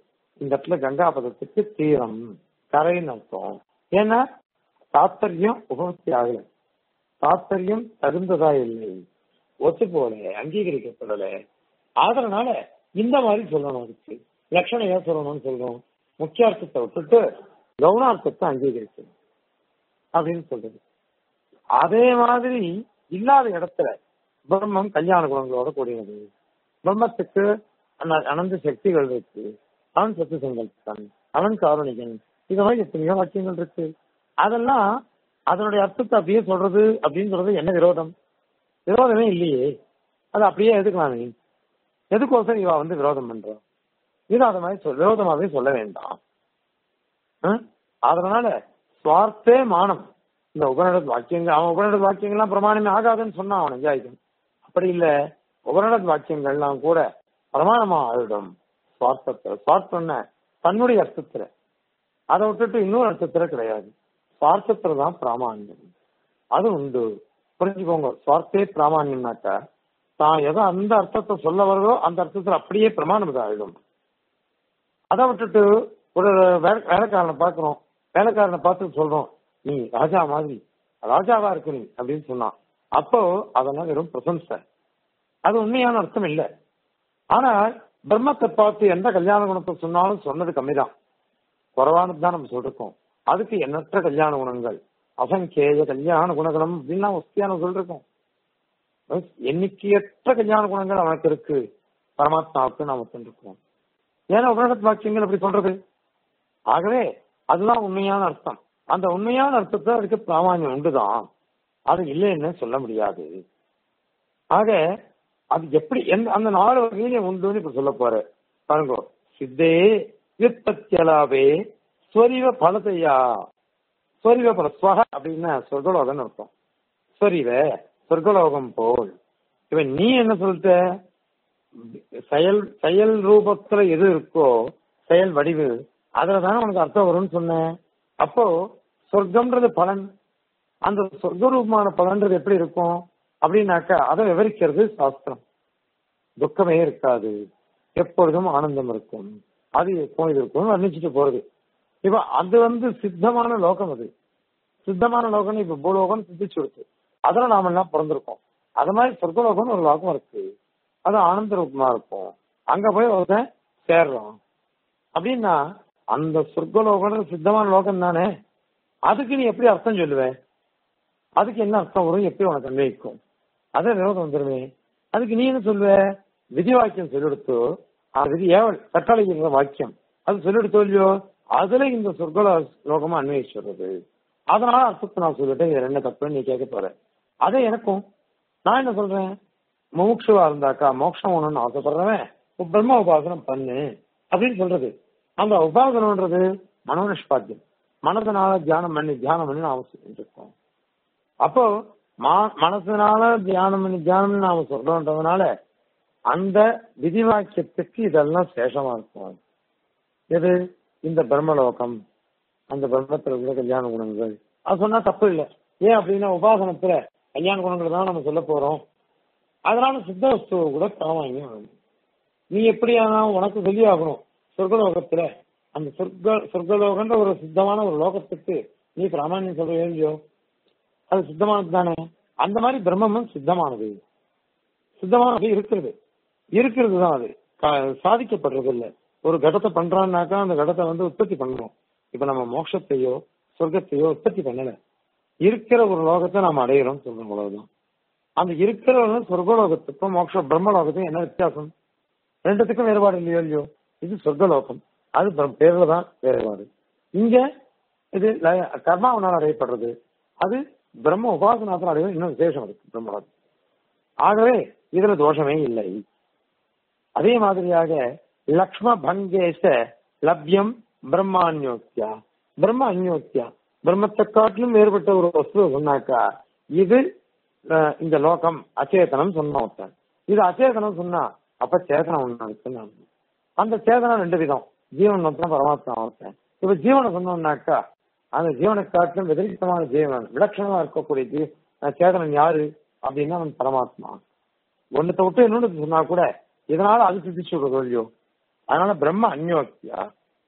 இந்த இடத்துல கங்கா பதத்துக்கு தீரம் கரைன்னு அர்த்தம் ஏன்னா தாத்பரியம் உபபத்தி ஆகல தாத்பரியம் தகுந்ததா இல்லை ஒத்து போல அங்கீகரிக்கப்படல அதனால இந்த மாதிரி சொல்லணும் அதுக்கு லட்சணம் ஏன் சொல்லணும்னு சொல்றோம் முக்கியார்த்தத்தை விட்டுட்டு கவுனார்த்தத்தை அங்கீகரிக்கணும் அப்படின்னு சொல்றது அதே மாதிரி இல்லாத இடத்துல பிரம்மம் கல்யாண குணங்களோட கூடியது பிரம்மத்துக்கு அன- அனந்த சக்திகள் இருக்கு அவன் சத்து சங்கல்பன் அவன் காரணிகன் இது மாதிரி எத்தனையோ வாக்கியங்கள் இருக்கு அதெல்லாம் அதனுடைய அர்த்தத்தை அப்படியே சொல்றது அப்படின்றது என்ன விரோதம் விரோதமே இல்லையே அது அப்படியே எதுக்கலாமே எதுக்கோசரம் இவ வந்து விரோதம் பண்றோம் இது அத மாதிரி சொல் விரோதமாவே சொல்ல வேண்டாம் ஆ? அதனால சுவார்த்தே மானம் இந்த உபநிட வாக்கியங்கள் அவன் உபநிட வாக்கியங்கள்லாம் பிரமாணமே ஆகாதுன்னு சொன்னான் அவன் நிஜாயிக்கும் அப்படி இல்ல உபநிட வாக்கியங்கள்லாம் கூட பிரமாணமா ஆயிடும் சுவார்த்தத்துல சுவார்த்தம்னா தன்னுடைய அர்த்தத்துல அதை விட்டுட்டு இன்னொரு அர்த்தத்துல கிடையாது சுவார்த்தத்துல தான் பிராமான்யம் அது உண்டு புரிஞ்சுக்கோங்க சுவார்த்தே பிராமான்யம்னாக்கா தான் எதோ அந்த அர்த்தத்தை சொல்ல வருதோ அந்த அர்த்தத்துல அப்படியே பிரமாணம் ஆயிடும் அதை விட்டுட்டு ஒரு வேலை- வேலைக்காரனை பார்க்கிறோம் வேலைக்காரனை பார்த்து சொல்றோம் நீ ராஜா மாதிரி ராஜாவா இருக்கு நீ அப்படின்னு சொன்னான் அப்போ அதெல்லாம் வெறும் பிரசம்சை அது உண்மையான அர்த்தம் இல்லை ஆனால் பிரம்மத்தை பார்த்து எந்த கல்யாண குணத்தை சொன்னாலும் சொன்னது கம்மிதான் குறைவானது தான் நம்ம சொல்லிருக்கோம் அதுக்கு எண்ணற்ற கல்யாண குணங்கள் அசங்கேய கல்யாண குணகணம் அப்படின்னு நான் வசதியான சொல்லிருக்கோம் எண்ணிக்கையற்ற கல்யாண குணங்கள் அவனுக்கு இருக்கு பரமாத்மாவுக்கு நாம சொல்லிருக்கோம் ஏன்னா உபநிடத் வாக்கியங்கள் அப்படி சொல்றது ஆகவே அதுதான் உண்மையான அர்த்தம் அந்த உண்மையான அர்த்தத்தை அதுக்கு பிராமான்யம் உண்டுதான் அது இல்லைன்னு சொல்ல முடியாது ஆக அது எப்படி எந்த அந்த நாலு வகையிலையும் உண்டுன்னு இப்ப சொல்ல போற பாருங்க சித்தே விற்பத்தியலாவே ஸ்வரிவ பலத்தையா ஸ்வரிவ பல ஸ்வக அப்படின்னா சொர்க்கலோகம்னு அர்த்தம் ஸ்வரிவ சொர்க்கலோகம் போல் இப்ப நீ என்ன சொல்லிட்ட செயல் செயல் ரூபத்துல எது இருக்கோ செயல் வடிவு அதுல தானே உனக்கு அர்த்தம் வரும்னு சொன்னேன் அப்போ சொர்க்கம்ன்றது பலன் அந்த சொர்க்க ரூபமான பலன்றது எப்படி இருக்கும் அப்படின்னாக்கா அதை விவரிக்கிறது சாஸ்திரம் துக்கமே இருக்காது எப்பொழுதும் ஆனந்தம் இருக்கும் அது எப்போ இது இருக்கும் வர்ணிச்சுட்டு போறது இப்ப அது வந்து சித்தமான லோகம் அது சித்தமான லோகம் இப்ப பூலோகம் சித்திச்சு இருக்கு அதுல நாம எல்லாம் பிறந்திருக்கோம் அது மாதிரி சொர்க்கலோகம்னு ஒரு லோகம் இருக்கு அது ஆனந்த ரூபமா இருக்கும் அங்க போய் ஒருத்தன் சேர்றோம் அப்படின்னா அந்த சொர்க்கலோகம் சித்தமான லோகம் தானே அதுக்கு நீ எப்படி அர்த்தம் சொல்லுவ அதுக்கு என்ன அர்த்தம் வரும் எப்படி உனக்கு அன்வயிக்கும் அதே விரோதம் வந்துருமே அதுக்கு நீ என்ன சொல்லுவ விதி வாக்கியம் சொல்லெடுத்தோ அந்த விதி ஏவல் கட்டளைங்கிற வாக்கியம் அது சொல்லெடுத்தோ இல்லையோ அதுல இந்த சொர்க்கல லோகமா அன்வயிச்சு சொல்றது அதனால அர்த்தத்தை நான் சொல்லிட்டேன் இது என்ன தப்புன்னு நீ கேட்க போற அதே எனக்கும் நான் என்ன சொல்றேன் மோக்ஷவா இருந்தாக்கா மோட்சம் ஒண்ணுன்னு ஆசைப்படுறவன் உன் பிரம்ம உபாசனம் பண்ணு அப்படின்னு சொல்றது அந்த உபாசனம்ன்றது மனோனிஷ்பாத்தியம் மனதனால தியானம் பண்ணி தியானம் பண்ணி நாம சொல்லிட்டு இருக்கோம் அப்போ மா- மனசனால தியானம் பண்ணி தியானம் பண்ணி நாம சொல்றோன்றதுனால அந்த விதிவாக்கியத்துக்கு இதெல்லாம் சேஷமா இருக்கும் எது இந்த பிரம்மலோகம் அந்த பிரம்மத்துல உள்ள கல்யாண குணங்கள் அது சொன்னா தப்பு இல்லை ஏன் அப்படின்னா உபாசனத்துல கல்யாண குணங்கள் தான் நம்ம சொல்ல போறோம் அதனால சித்த வஸ்துவை கூட பிராமான்யம் வேணும். நீ எப்படியானா உனக்கு சொல்லி ஆகணும் சொர்க்கலோகத்துல அந்த சொர்க்க சொர்க்கலோகன்ற ஒரு சித்தமான ஒரு லோகத்துக்கு நீ பிராமான்யம் சொல்ற இல்லையோ அது சித்தமானது தானே அந்த மாதிரி பிரம்மமும் சித்தமானது சித்தமானது இருக்கிறது இருக்கிறது தான் அது கா- சாதிக்கப்படுறது இல்ல ஒரு கடத்தை பண்றான்னாக்கா அந்த கடத்தை வந்து உற்பத்தி பண்ணணும் இப்ப நம்ம மோட்சத்தையோ சொர்க்கத்தையோ உற்பத்தி பண்ணல இருக்கிற ஒரு லோகத்தை நாம் அடையிறோம் சொல்றோம் அவ்வளவுதான் அந்த இருக்கிற ஒரு சொர்க்கலோகத்துக்கும் மோட்ச பிரம்மலோகத்துக்கும் என்ன வித்தியாசம் ரெண்டுத்துக்கும் வேறுபாடு இல்லையோ இல்லையோ இது சொர்க்கலோகம் அது பிரம்- பேர்ல தான் வேறுபாடு இங்க இது ல- கர்மாவனால் அடையப்படுறது அது பிரம்ம உபாசனாத்தில் அடைவது இன்னும் விசேஷம் இருக்கு பிரம்மலோகம் ஆகவே இதுல தோஷமே இல்லை அதே மாதிரியாக லக்ஷ்ம பங்கேச லப்யம் பிரம்மான்யோத்தியா பிரம்ம அந்யோத்தியா பிரம்மத்தை காட்டிலும் வேறுபட்ட ஒரு வஸ்து சொன்னாக்கா இது அஹ், இந்த லோகம் அச்சேதனம் சொன்ன ஒருத்தன் இது அச்சேதனம் சொன்னா அப்ப சேதனம் ஒண்ணு இருக்குன்னு அர்த்தம். அந்த சேதனம் ரெண்டு விதம் ஜீவன் ஒருத்தன் பரமாத்மா ஒருத்தன் இப்ப ஜீவனை சொன்னோம்னாக்கா அந்த ஜீவனை காட்டிலும் வெதிரிக்தமான ஜீவன் விலட்சணமா இருக்கக்கூடிய ஜீ அஹ், சேதனன் யாரு அப்படின்னா அவன் பரமாத்மா ஒன்னத்தை விட்டு இன்னொன்னு சொன்னா கூட இதனால அது சித்திச்சு விடுறது இல்லையோ அதனால பிரம்ம அந்யோக்கியா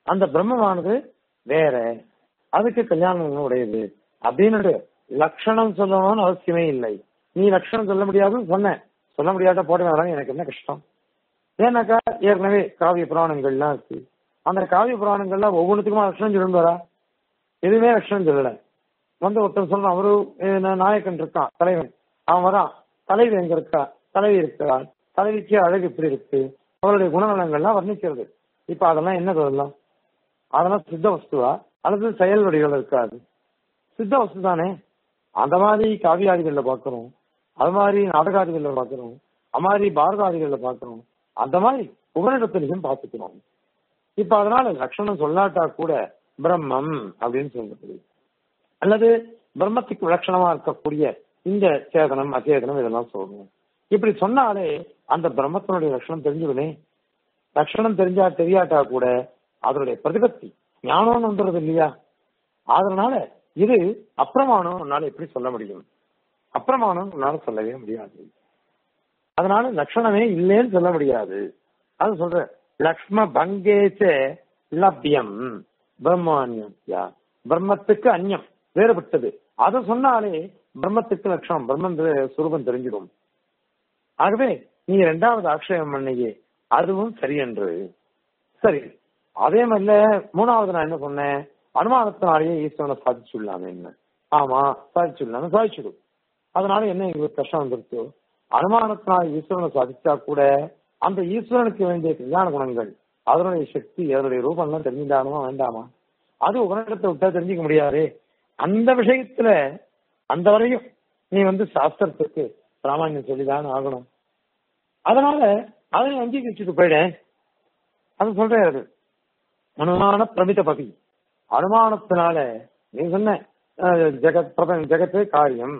அந்த பிரம்மமானது வேற அதுக்கு கல்யாணம் உடையது அப்படின்னு லட்சணம் சொல்லணும்னு அவசியமே இல்லை நீ லட்சணம் சொல்ல முடியாதுன்னு சொன்னேன் சொல்ல முடியாத போட்டு எனக்கு என்ன கஷ்டம் ஏன்னாக்கா ஏற்கனவே காவிய புராணங்கள்லாம் இருக்கு அந்த காவிய புராணங்கள்லாம் ஒவ்வொன்றுத்துக்குமா லட்சணம் சொல்லுவாரா எதுவுமே லட்சணம் சொல்லல வந்து ஒருத்தன் சொல்றான் அவரு அஹ், நாயக்கன் இருக்கான் தலைவன் அவன் வரான் தலைவி எங்க இருக்கா தலைவி இருக்கிறாள் தலைவிக்கு அழகு இப்படி இருக்கு அவருடைய குணநலங்கள்லாம் வர்ணிக்கிறது இப்ப அதெல்லாம் என்ன சொல்லலாம் அதெல்லாம் சித்த வஸ்துவா அல்லது செயல் வடிகள் இருக்காது சித்த வஸ்து தானே அந்த மாதிரி காவியாதிகள்ல பாக்குறோம் அது மாதிரி நாடகாதிகள்ல பாக்குறோம் அது மாதிரி பாரதாதிகள்ல பாக்குறோம் அந்த மாதிரி உபநிடத்திலையும் பார்த்துக்கிறோம் இப்ப அதனால லட்சணம் சொல்லாட்டா கூட பிரம்மம் அப்படின்னு சொல்றது அல்லது பிரம்மத்துக்கு விலட்சணமா இருக்கக்கூடிய இந்த சேதனம் அச்சேதனம் இதெல்லாம் சொல்லணும் இப்படி சொன்னாலே அந்த பிரம்மத்தினுடைய லட்சணம் தெரிஞ்சுக்கணே லட்சணம் தெரிஞ்சா தெரியாட்டா கூட அதனுடைய பிரதிபத்தி ஞானம்னு வந்துடுறது இல்லையா அதனால இது அப்பிரமாணம் உன்னால எப்படி சொல்ல முடியும் அப்பிரமாணம் உன்னால சொல்லவே முடியாது அதனால லட்சணமே இல்லைன்னு சொல்ல முடியாது அது சொல்ற லக்ஷ்ம பங்கேச்ச லப்யம் பிரம்மான்யா பிரம்மத்துக்கு அந்யம் வேறுபட்டது அதை சொன்னாலே பிரம்மத்துக்கு லட்சணம் பிரம்ம சுரூபம் தெரிஞ்சிடும் ஆகவே நீ இரண்டாவது ஆக்ஷேபம் பண்ணையே அதுவும் சரி என்று சரி அதே மாதிரில மூணாவது நான் என்ன சொன்னேன் அனுமானத்தினாலேயே ஈஸ்வரனை சாதிச்சுடலாமே என்ன ஆமா சாதிச்சுடலாமே சாதிச்சுடும் அதனால என்ன எங்களுக்கு கஷ்டம் வந்துருச்சு அனுமானத்தினால் ஈஸ்வரனை சாதிச்சா கூட அந்த ஈஸ்வரனுக்கு வேண்டிய கல்யாண குணங்கள் அதனுடைய சக்தி அதனுடைய ரூபம்லாம் தெரிஞ்சுட்டானுமா வேண்டாமா அது உபநிடத்தை விட்டா தெரிஞ்சுக்க முடியாது அந்த விஷயத்துல அந்த வரையும் நீ வந்து சாஸ்திரத்துக்கு பிராமணியம் சொல்லிதான் ஆகணும் அதனால அதை அங்கீகரிச்சுட்டு போயிடேன் அது சொல்றாரு அனுமான பிரமித பதி அனுமானத்தினால நீ சொன்ன அஹ், ஜெகத் பிரபஞ்ச ஜெகத்து காரியம்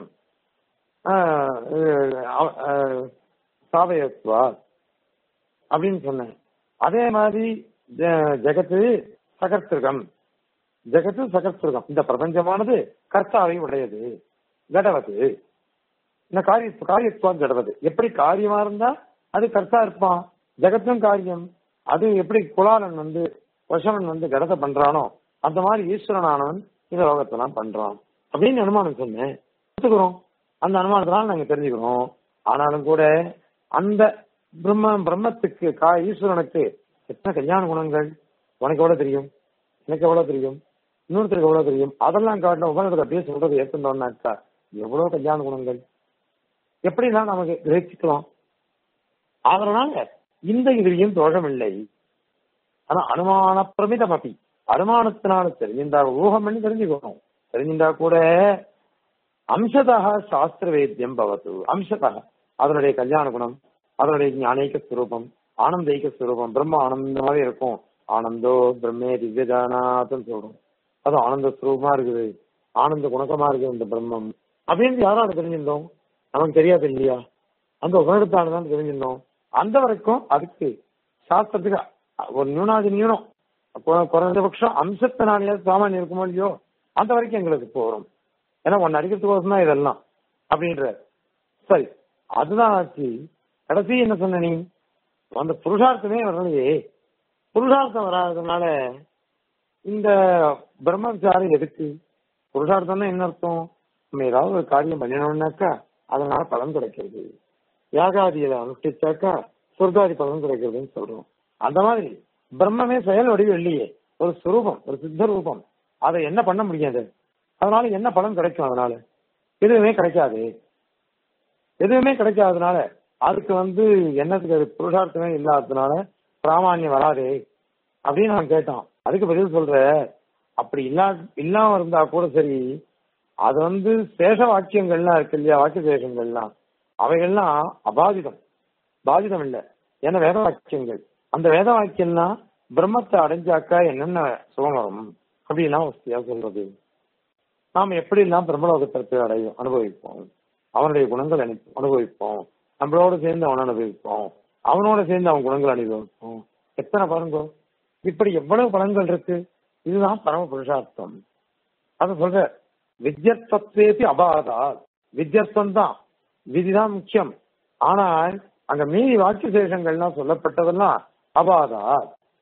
ஆஹ், அஹ், அஹ், சாவயத்வா அப்படின்னு சொன்னேன் அதே மாதிரி ஜ- ஜெகத்து சகர்த்திருகம் ஜெகத்து சகர்த்திருகம் இந்த பிரபஞ்சமானது கர்த்தாவை உடையது கடவது இந்த காரிய காரியத்துவம் கடவது எப்படி காரியமா இருந்தா அது கர்த்தா இருப்பான் ஜெகத்தும் காரியம் அது எப்படி குலாலன் வந்து வசவன் வந்து கடத்தை பண்றானோ அந்த மாதிரி ஈஸ்வரனானவன் இந்த லோகத்தெல்லாம் பண்றான் அப்படின்னு அனுமானம் சொன்னேன் ஒத்துக்கிறோம் அந்த அனுமானத்தினால நாங்க தெரிஞ்சுக்கிறோம் ஆனாலும் கூட அந்த பிரம்ம பிரம்மத்துக்கு கா ஈஸ்வரனுக்கு எத்தனை கல்யாண குணங்கள் உனக்கு எவ்வளவு தெரியும் எனக்கு எவ்வளவு தெரியும் இன்னொருத்தருக்கு எவ்வளவு தெரியும் அதெல்லாம் காட்டின உபநிடத்தை அப்படியே சொல்றது ஏற்றுட்டோம்னாக்கா எவ்வளவு கல்யாண குணங்கள் எப்படிலாம் நமக்கு கிரகிக்கலாம் அதனால இந்த இதுலயும் தோஷமில்லை ஆனா அனுமான பிரமிதம் அப்படி அனுமானத்தினால தெரிஞ்சிருந்தா ஊகம் பண்ணி தெரிஞ்சுக்கணும் தெரிஞ்சிருந்தா கூட அம்சதா சாஸ்திர வேத்தியம் பவத்து அம்சதா அதனுடைய கல்யாண குணம் அதனுடைய ஞானேக ஸ்வரூபம் ஆனந்தைக ஸ்வரூபம் பிரம்ம ஆனந்தமாவே இருக்கும் ஆனந்தோ பிரம்மே திவ்யஜானாத்னு சொல்றோம் அது ஆனந்த ஸ்வரூபமா இருக்குது ஆனந்த குணக்கமா இருக்குது இந்த பிரம்மம் அப்படின்னு யாரால தெரிஞ்சிருந்தோம் நமக்கு தெரியாது இல்லையா அந்த உபநிடத்தால தான் தெரிஞ்சிருந்தோம் அந்த வரைக்கும் அதுக்கு சாஸ்திரத்துக்கு ஒரு நியூனாதி நியூனம் கு- குறைந்தபட்சம் அம்சத்தினாலேயாவது சாமானியம் இருக்குமோ இல்லையோ அந்த வரைக்கும் எங்களுக்கு போறோம் ஏன்னா ஒன்னு அடிக்கிறதுக்கோசம் தான் இதெல்லாம் அப்படின்ற சரி அதுதான் ஆச்சு கடைசி என்ன சொன்ன நீ அந்த புருஷார்த்தமே வரலையே புருஷார்த்தம் வராததுனால இந்த பிரம்மச்சாரம் எதுக்கு புருஷார்த்தம்னா என்ன அர்த்தம் நம்ம ஏதாவது ஒரு காரியம் பண்ணினோம்னாக்கா அதனால பலன் கிடைக்கிறது யாகாதியை அனுஷ்டிச்சாக்கா சொர்க்காதி பலன் கிடைக்கிறதுன்னு சொல்றோம் அந்த மாதிரி பிரம்மமே செயல் வடிவம் இல்லையே ஒரு சுரூபம் ஒரு சித்த ரூபம் அதை என்ன பண்ண முடியாது அதனால என்ன பலன் கிடைக்கும் அதனால எதுவுமே கிடைக்காது எதுவுமே கிடைக்காதனால அதுக்கு வந்து என்னத்துக்கு அது புருஷார்த்தமே இல்லாததுனால பிராமான்யம் வராதே அப்படின்னு நான் கேட்டோம் அதுக்கு பதில் சொல்ற அப்படி இல்லா இல்லாம இருந்தா கூட சரி அது வந்து சேஷ வாக்கியங்கள்லாம் இருக்கு இல்லையா வாக்கிய சேஷங்கள்லாம் அவைகள்லாம் அபாதிதம் பாதிதம் இல்ல ஏன்னா வேத வாக்கியங்கள் அந்த வேத வாக்கியம்லாம் பிரம்மத்தை அடைஞ்சாக்கா என்னென்ன சுகம் வரும் அப்படிலாம் வசதியா சொல்றது நாம எப்படி எல்லாம் பிரம்மலோகத்தை போய் அடையும் அனுபவிப்போம் அவனுடைய குணங்கள் அனு அனுபவிப்போம் நம்மளோட சேர்ந்து அவனை அனுபவிப்போம் அவனோட சேர்ந்து அவன் குணங்கள் அனுபவிப்போம் எத்தனை பாருங்க இப்படி எவ்வளவு பலன்கள் இருக்கு இதுதான் பரம புருஷார்த்தம் அத சொல்ற வித்யர்த்தத்தேபி அபாதா வித்யர்த்தம் தான் விதிதான் முக்கியம் ஆனால் அங்க மீதி வாக்கிய சேஷங்கள்லாம் சொல்லப்பட்டதெல்லாம் அபாதா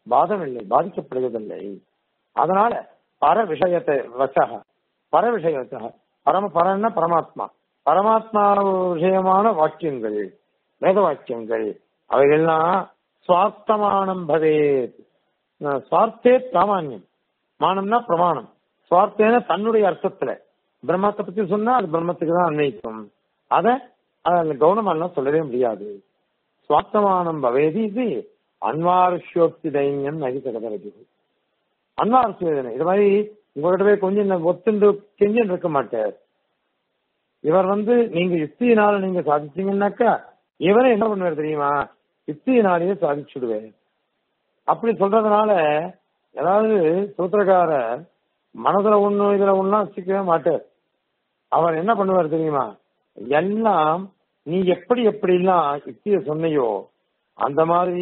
பாதமில்லை பாதிக்கப்படுவதில்லை அதனால பர விஷயத்தை வச்சக பர விஷயத்தக பரம பரன்னா பரமாத்மா பரமாத்மா விஷயமான வாக்கியங்கள் வேத வாக்கியங்கள் அவைகள்லாம் சுவார்த்தமானம் பதே சுவார்த்தே பிராமான்யம் மானம்னா பிரமாணம் சுவார்த்தேன தன்னுடைய அர்த்தத்துல பிரம்மத்தை பத்தி சொன்னா அது பிரம்மத்துக்கு தான் அன்வைக்கும் அத அதில் கவனமெல்லாம் சொல்லவே முடியாது சுவார்த்தமானம் பவேதி இது அன்வாருஷ்யோக்தி தைன்யம் நகி தகதரது அன்வாருஷ்யோதனை இது மாதிரி உங்ககிட்ட போய் கொஞ்சம் ஒத்துண்டு கெஞ்சன் இருக்க மாட்டார் இவர் வந்து நீங்க யுக்தியினால நீங்க சாதிச்சீங்கன்னாக்கா இவரே என்ன பண்ணுவார் தெரியுமா யுக்தியினாலேயே சாதிச்சுடுவேன் அப்படி சொல்றதுனால ஏதாவது சூத்திரக்கார மனதுல ஒண்ணு இதுல ஒண்ணும் வச்சுக்கவே மாட்டார் அவர் என்ன பண்ணுவார் தெரியுமா எல்லாம் நீ எப்படி எப்படி எல்லாம் யுக்திய சொன்னையோ அந்த மாதிரி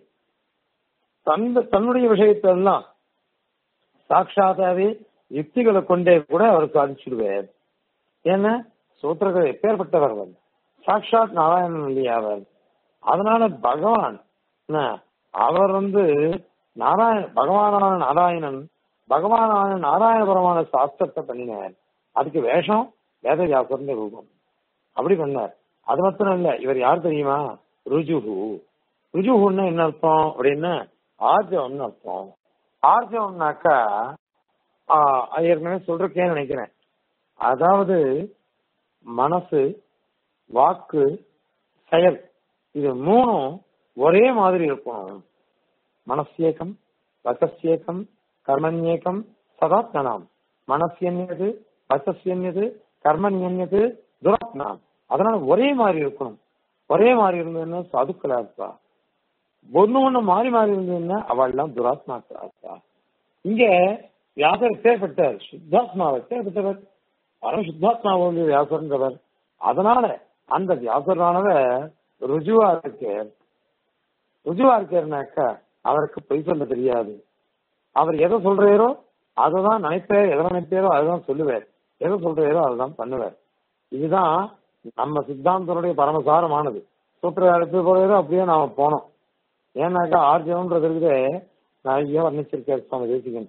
தந்த தன்னுடைய விஷயத்தை எல்லாம் சாட்சாத்தாவே யுக்திகளை கொண்டே கூட அவர் சாதிச்சுடுவார் ஏன்னா சூத்திரர்கள் எப்பேற்பட்டவர் அவர் சாட்சாத் நாராயணன் இல்லையா அவர் அதனால பகவான் என்ன, அவர் வந்து நாராயண பகவானான நாராயணன் பகவானான நாராயணபுரமான சாஸ்திரத்தை பண்ணினார் அதுக்கு வேஷம் வேதவியாசர்னு ரூபம் அப்படி பண்ணார் அது மாத்திரம் இல்ல இவர் யார் தெரியுமா ருஜுஹு ருஜுஹுன்னா என்ன அர்த்தம் அப்படின்னா ஆர்ஜவம்னு அர்த்தம் ஆர்ஜவம்னாக்கா ஆஹ், அது ஏற்கனவே சொல்றேன்னு நினைக்கிறேன் அதாவது மனசு வாக்கு செயல் இது மூணும் ஒரே மாதிரி இருக்கணும் மனசியேக்கம் வசஸ்யேக்கம் கர்மண்யேக்கம் சதாத்மனாம் மனசியன்யது வசஸ்யன்யது கர்மண்யன்யது துராத்மனாம் அதனால ஒரே மாதிரி இருக்கணும் ஒரே மாதிரி இருந்ததுன்னா சாதுக்களா இருப்பா ஒண்ணு ஒண்ணு மாறி மாறி இருந்ததுன்னா அவள் எல்லாம் துராத்மாக்களா இருப்பா இங்க வியாசர் பேர்பட்டார் சுத்தாத்மாவர் பேர்பட்டவர் பரம சுத்தாத்மாவுடைய வியாசர்ன்றவர் அதனால அந்த வியாசரானவர் ருஜுவா இருக்கார் ருஜுவா இருக்காருனாக்கா அவருக்கு பொய் சொல்ல தெரியாது அவர் எதை சொல்றாரோ அதை தான் நினைப்பார் எதை நினைப்பாரோ அதுதான் சொல்லுவார் எதை சொல்றாரோ அதுதான் பண்ணுவார் இதுதான் நம்ம சித்தாந்தனுடைய பரமசாரமானது சூத்திரத்தை போறதோ அப்படியே நாம போனோம் ஏன்னாக்கா ஆர்ஜவன்றது இருக்குது நிறைய வர்ணிச்சிருக்காரு சுவாமி தேசிகன்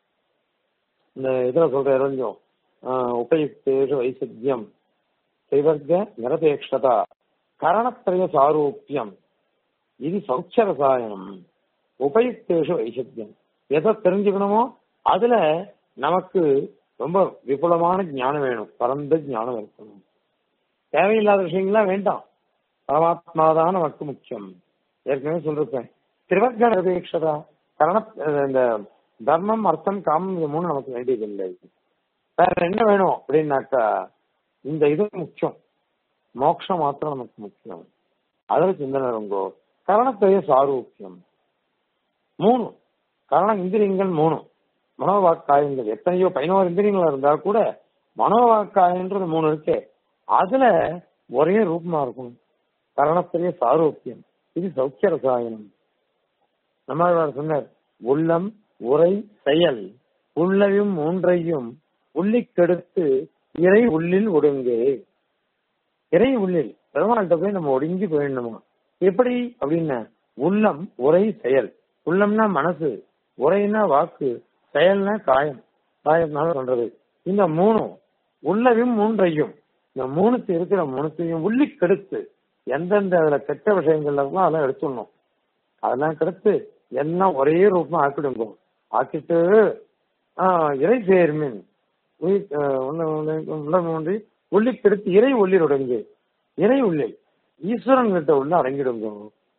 இந்த இதுல சொல்ற கொஞ்சம் உபயுக்தேஷு வைசத்தியம் சைவர்க்க நிரபேட்சதா கரணத்திரய சாரூபியம் இது சௌச்ச ரசாயனம் உபயுக்தேஷு வைசத்தியம் எதை தெரிஞ்சுக்கணுமோ அதுல நமக்கு ரொம்ப விபுலமான ஞானம் வேணும் பரந்த ஞானம் இருக்கணும் தேவையில்லாத விஷயங்கள்லாம் வேண்டாம் பரமாத்மா தான் நமக்கு முக்கியம் ஏற்கனவே சொல்லிருப்பேன் திருவர்க்க நிரபேட்சதா கரண இந்த தர்மம் அர்த்தம் காமம் இது மூணு நமக்கு வேண்டியதில்லை வேற என்ன வேணும் அப்படின்னாக்கா இந்த இது முக்கியம் மோட்சம் மாத்திரம் நமக்கு முக்கியம் அதுல சிந்தனை இருங்கோ கரணத்தைய சாரூக்கியம் மூணு கரண இந்திரியங்கள் மூணு மனோவாக்காயங்கள் எத்தனையோ பதினோரு இந்திரியங்கள் இருந்தா கூட மனோவாக்காயன்றது மூணு இருக்கு அதுல ஒரே ரூபமா இருக்கும் கரணத்திலேயே சாரூக்கியம் இது சௌக்கிய ரசாயனம் நம்மாழ்வார் சொன்னார் உள்ளம் உரை செயல் உள்ளையும் மூன்றையும் உள்ளிக்கெடுத்து இறை உள்ளில் ஒடுங்கு இறை உள்ளில் பெருமாள்கிட்ட போய் நம்ம ஒடுங்கி போயிடணுமா எப்படி அப்படின்னா உள்ளம் உரை செயல் உள்ளம்னா மனசு உரைன்னா வாக்கு செயல்னா காயம் காயம்னால சொல்றது இந்த மூணும் உள்ளவும் மூன்றையும் இந்த மூணுத்து இருக்கிற மூணுத்தையும் உள்ளி கெடுத்து எந்தெந்த அதுல கெட்ட விஷயங்கள்ல இருக்கோ அதெல்லாம் எடுத்துடணும் அதெல்லாம் கெடுத்து எல்லாம் ஒரே ரூபமா ஆக்கிடுங்க ஆக்கிட்டு ஆஹ், இறை சேர்மின் உயிர் ஆஹ், உள்ள- உள்ள- உள்ள ஒன்றி உள்ளி கெடுத்து இறை உள்ளில் உடங்கு இறை உள்ளில் ஈஸ்வரன் கிட்ட உள்ள அடங்கிடுங்க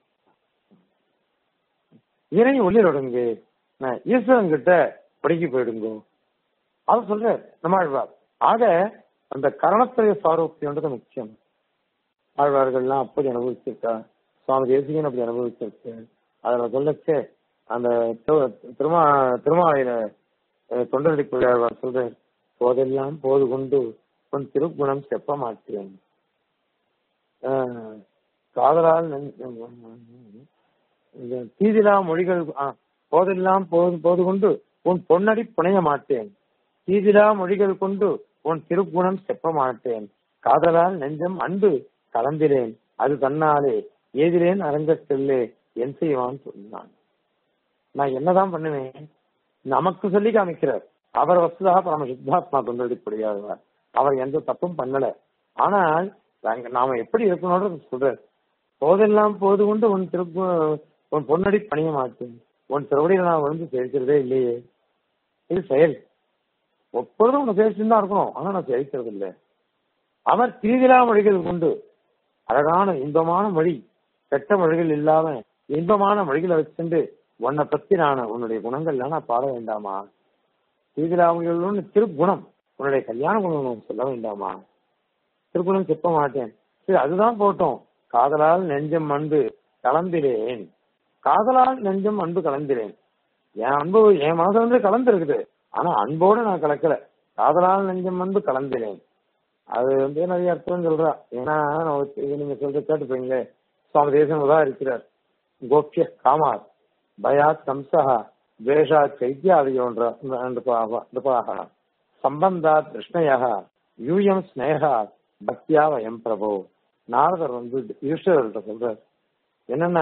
இறை உள்ளில் உடங்கு நான் ஈஸ்வரன் கிட்ட படிக்க போயிடுங்க அது சொல்ற நம்மாழ்வார் ஆக அந்த கரணத்திரைய சாரோக்கியன்றது முக்கியம் ஆழ்வார்கள்லாம் அப்படி அனுபவிச்சிருக்கா சுவாமி தேசிகன் அப்படி அனுபவிச்சிருக்கு அதுல சொல்லச்சே அந்த திரு- திருமா திருமாலையில அஹ், தொண்டரடி ஆழ்வார் சொல்றார் போதெல்லாம் போது கொண்டு உன் திருக்குணம் செப்ப மாட்டேன் ஆஹ், காதலால் நெஞ்ச- இந்த தீதிலா மொழிகள் ஆ, போதெல்லாம் போது போது கொண்டு உன் பொன்னடி புனைய மாட்டேன் தீதிலா மொழிகள் கொண்டு உன் திருக்குணம் செப்ப மாட்டேன் காதலால் நெஞ்சம் அன்பு கலந்திரேன் அது தன்னாலே ஏதிரேன் அரங்கத்திலே என் செய்வான் சொன்னான் நான் என்னதான் பண்ணுவேன் நமக்கு சொல்லி காமிக்கிறார் அவர் வசுதா பரம சித்தாத்மா தொண்டடிப்படியாகிறார் அவர் எந்த தப்பும் பண்ணல ஆனால் நாங்க- நாம எப்படி இருக்கணும்ன்றது சொல்றார் போதெல்லாம் போது கொண்டு உன் திரு உன் பொன்னடி பணிய மாட்டேன் உன் திருவடியில் நான் விழுந்து சேர்க்கிறதே இல்லையே இது செயல் எப்பொழுதும் உன்னை சேர்த்துன்னு தான் இருக்கணும் ஆனா நான் சேர்க்கிறது இல்லை அவர் தீவிரா மொழிகள் கொண்டு அழகான இன்பமான மொழி கெட்ட மொழிகள் இல்லாம இன்பமான மொழிகளை வச்சுட்டு உன்னை பத்தி நான் உன்னுடைய குணங்கள்லாம் நான் பாட வேண்டாமா தீவிராமொழிகள் திருக்குணம் உன்னுடைய கல்யாண குணம் நான் சொல்ல வேண்டாமா திருக்குணம் செப்ப மாட்டேன் சரி அதுதான் போட்டோம் காதலால் நெஞ்சம் அன்பு கலந்திரேன் காதலால் நெஞ்சம் அன்பு கலந்திரேன் என் அன்பு என் மனசுல வந்து கலந்துருக்குது ஆனா அன்போடு நான் கலக்கல காதலால் நெஞ்சம் அன்பு கலந்திரேன் அது வந்து நிறைய அர்த்தம் சொல்றா ஏன்னா நமக்கு இது நீங்க சொல்ற கேட்டுப்பீங்களே சுவாமி தேசம் தான் இருக்கிறார் கோபிய காமார் பயாத் கம்சா துவேஷா சைத்தியாதியோன்ற நிருபாக சம்பந்தாத் கிருஷ்ணயாக யூயம் ஸ்னேகா பக்தியா வயம் பிரபோ நாரதர் வந்து ஈஸ்வரர்கிட்ட சொல்றார் என்னன்னா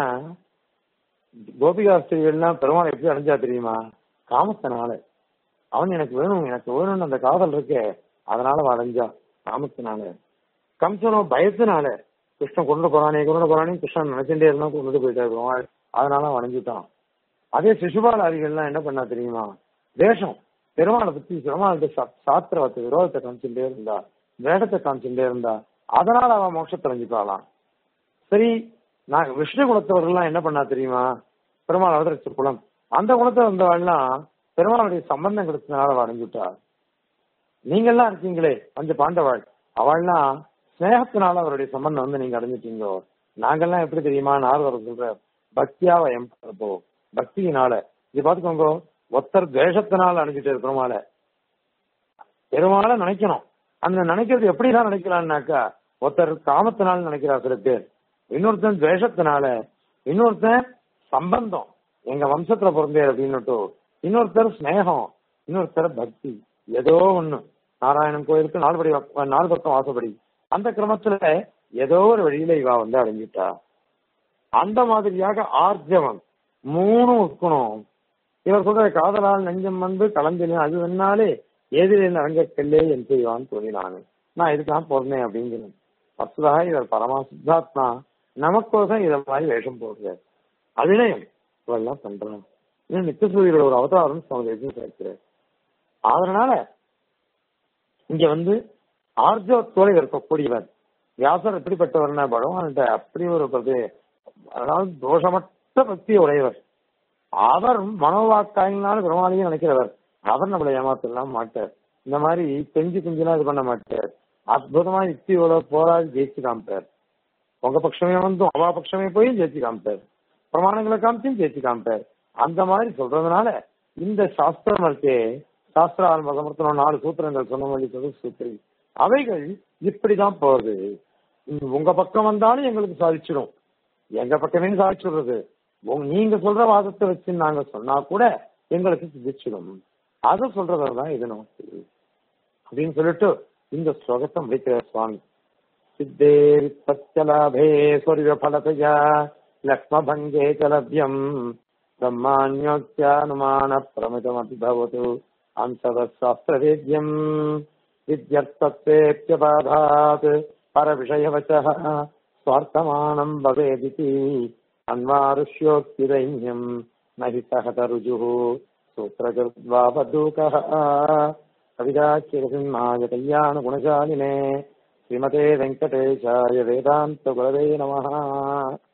கோபிகாஸ்திரிகள்லாம் பெருமாள் எப்படி அடைஞ்சா தெரியுமா காமத்தினால அவன் எனக்கு வேணும் எனக்கு வேணும்னு அந்த காதல் இருக்கே அதனால அவன் அடைஞ்சா காமத்தினால கம்சனோ பயத்தினால கிருஷ்ணன் கொண்டு போறானே கொண்டு போறானே கிருஷ்ணன் நினைச்சுட்டே இருந்தா கொண்டு போயிட்டாரு பெருமாள் அதனால அவன் அடைஞ்சுட்டான் அதே சிசுபாலாரிகள்லாம் என்ன பண்ணா தெரியுமா தேசம் பெருமாளை பத்தி பெருமாளுடைய சா- சாஸ்திரவத்தை விரோதத்தை காமிச்சுட்டே இருந்தா வேடத்தை காமிச்சுட்டே இருந்தா அதனால அவன் மோட்சத்தை அடைஞ்சுட்டாளாம் சரி நான் விஷ்ணு குலத்தவர்கள்லாம் என்ன பண்ணா தெரியுமா பெருமாள் அவதரிச்ச குலம் அந்த குலத்தை வந்தவாள்லாம் பெருமாளுடைய சம்பந்தம் கிடைச்சதுனால அவ அடைஞ்சுட்டா நீங்கெல்லாம் இருக்கீங்களே பஞ்ச பாண்டவாள் அவள்லாம் ஸ்நேகத்தினால அவருடைய சம்பந்தம் வந்து நீங்க அடைஞ்சிட்டீங்கோ நாங்கெல்லாம் எப்படி தெரியுமா நாரதர் சொல்ற பக்தியா வயம் போ பக்தியினால இது பாத்துக்கோங்க ஒத்தர் துவேஷத்தினால அடைஞ்சிட்டு பெருமாள பெருமாளை நினைக்கணும் அந்த நினைக்கிறது எப்படிதான் நினைக்கலாம்னாக்கா ஒருத்தர் காமத்தினால நினைக்கிறா சில பேர் இன்னொருத்தன் துவேஷத்தினால இன்னொருத்தன் சம்பந்தம் எங்க வம்சத்துல பிறந்தேர் அப்படின்னுட்டு இன்னொருத்தர் ஸ்நேகம் இன்னொருத்தர் பக்தி ஏதோ ஒண்ணு நாராயணன் கோயிலுக்கு நாலுபடி வ- நாலு பக்கம் வாசப்படி அந்த கிரமத்துல ஏதோ ஒரு வழியில இவா வந்து அடைஞ்சிட்டா அந்த மாதிரியாக ஆர்ஜவம் மூணும் இருக்கணும் இவர் சொல்ற காதலால் நெஞ்சம் வந்து கலந்தினேன் அது வேணாலே எதிரில் அரங்கக்கல்லே என் செய்வான் தோணினானு நான் இதுக்கெல்லாம் போறேன் அப்படிங்கிறேன் வசுதாக இவர் பரமா சித்தாத்மா நமக்கோசம் இத மாதிரி வேஷம் போடுறார் அபிநயம் இவெல்லாம் பண்றான் இன்னும் நித்தியசூரியரோட ஒரு அவதாரம் சுவாமி சேர்க்கிறார் அதனால இங்க வந்து ஆர்ஜவத்தோட இருக்கக்கூடியவர் வியாசர் எப்படிப்பட்டவர்னா பகவான்கிட்ட அப்படி ஒரு பிரதி அதாவது தோஷமற்ற பக்தி உடையவர் அவர் மனோவாக்காயினாலும் பெருமாளையும் நினைக்கிறவர் அவர் நம்மளை ஏமாத்தலாம் மாட்டார் இந்த மாதிரி கெஞ்சி குஞ்சிலாம் இது பண்ண மாட்டார் அற்புதமா யுக்தியோட போராடி ஜெயிச்சு காமிப்பார் உங்க பட்சமே வந்தும் அவா பட்சமே போய் ஜெயிச்சு காமிப்பார் பிரமாணங்களை காமிச்சும் ஜெயிச்சு காமிப்பார் அந்த மாதிரி சொல்றதுனால இந்த சாஸ்திரம் இருக்கே சாஸ்திர ஆரம்பம் நாலு சூத்திரங்கள் சொன்ன மாதிரி சொல்லு சூத்திரி அவைகள் இப்படிதான் போகுது உம் உங்க பக்கம் வந்தாலும் எங்களுக்கு சாதிச்சிடும் எங்க பக்கமே சாதிச்சுடுறது உங்க- நீங்க சொல்ற வாதத்தை வச்சு நாங்க சொன்னா கூட எங்களுக்கு சிதிச்சிடும் அதை சொல்றவர் தான் இது நமக்கு அப்படின்னு சொல்லிட்டு இந்த ஸ்லோகத்தை முடிக்கிறார் சுவாமி சித்தே வித்பத்யலாபே சொரிவ பலதயா லக்ஷ்மபங்கே च लभ्यम् ब्रह्माण्योक्त्यानुमान प्रमितमपि भवतु अंसवशास्त्रवेद्यम् विद्यर्थत्वेऽप्यबाधात् परविषयवचः स्वार्थमानम् भवेदिति अन्वारुष्योक्तिदैन्यम् न हि सहतरुजुः सूत्रकृद्वापदूकः कविदाचिरसिंहाय कल्याणगुणशालिने श्रीमते वेङ्कटेशाय वेदान्तगुरवे नमः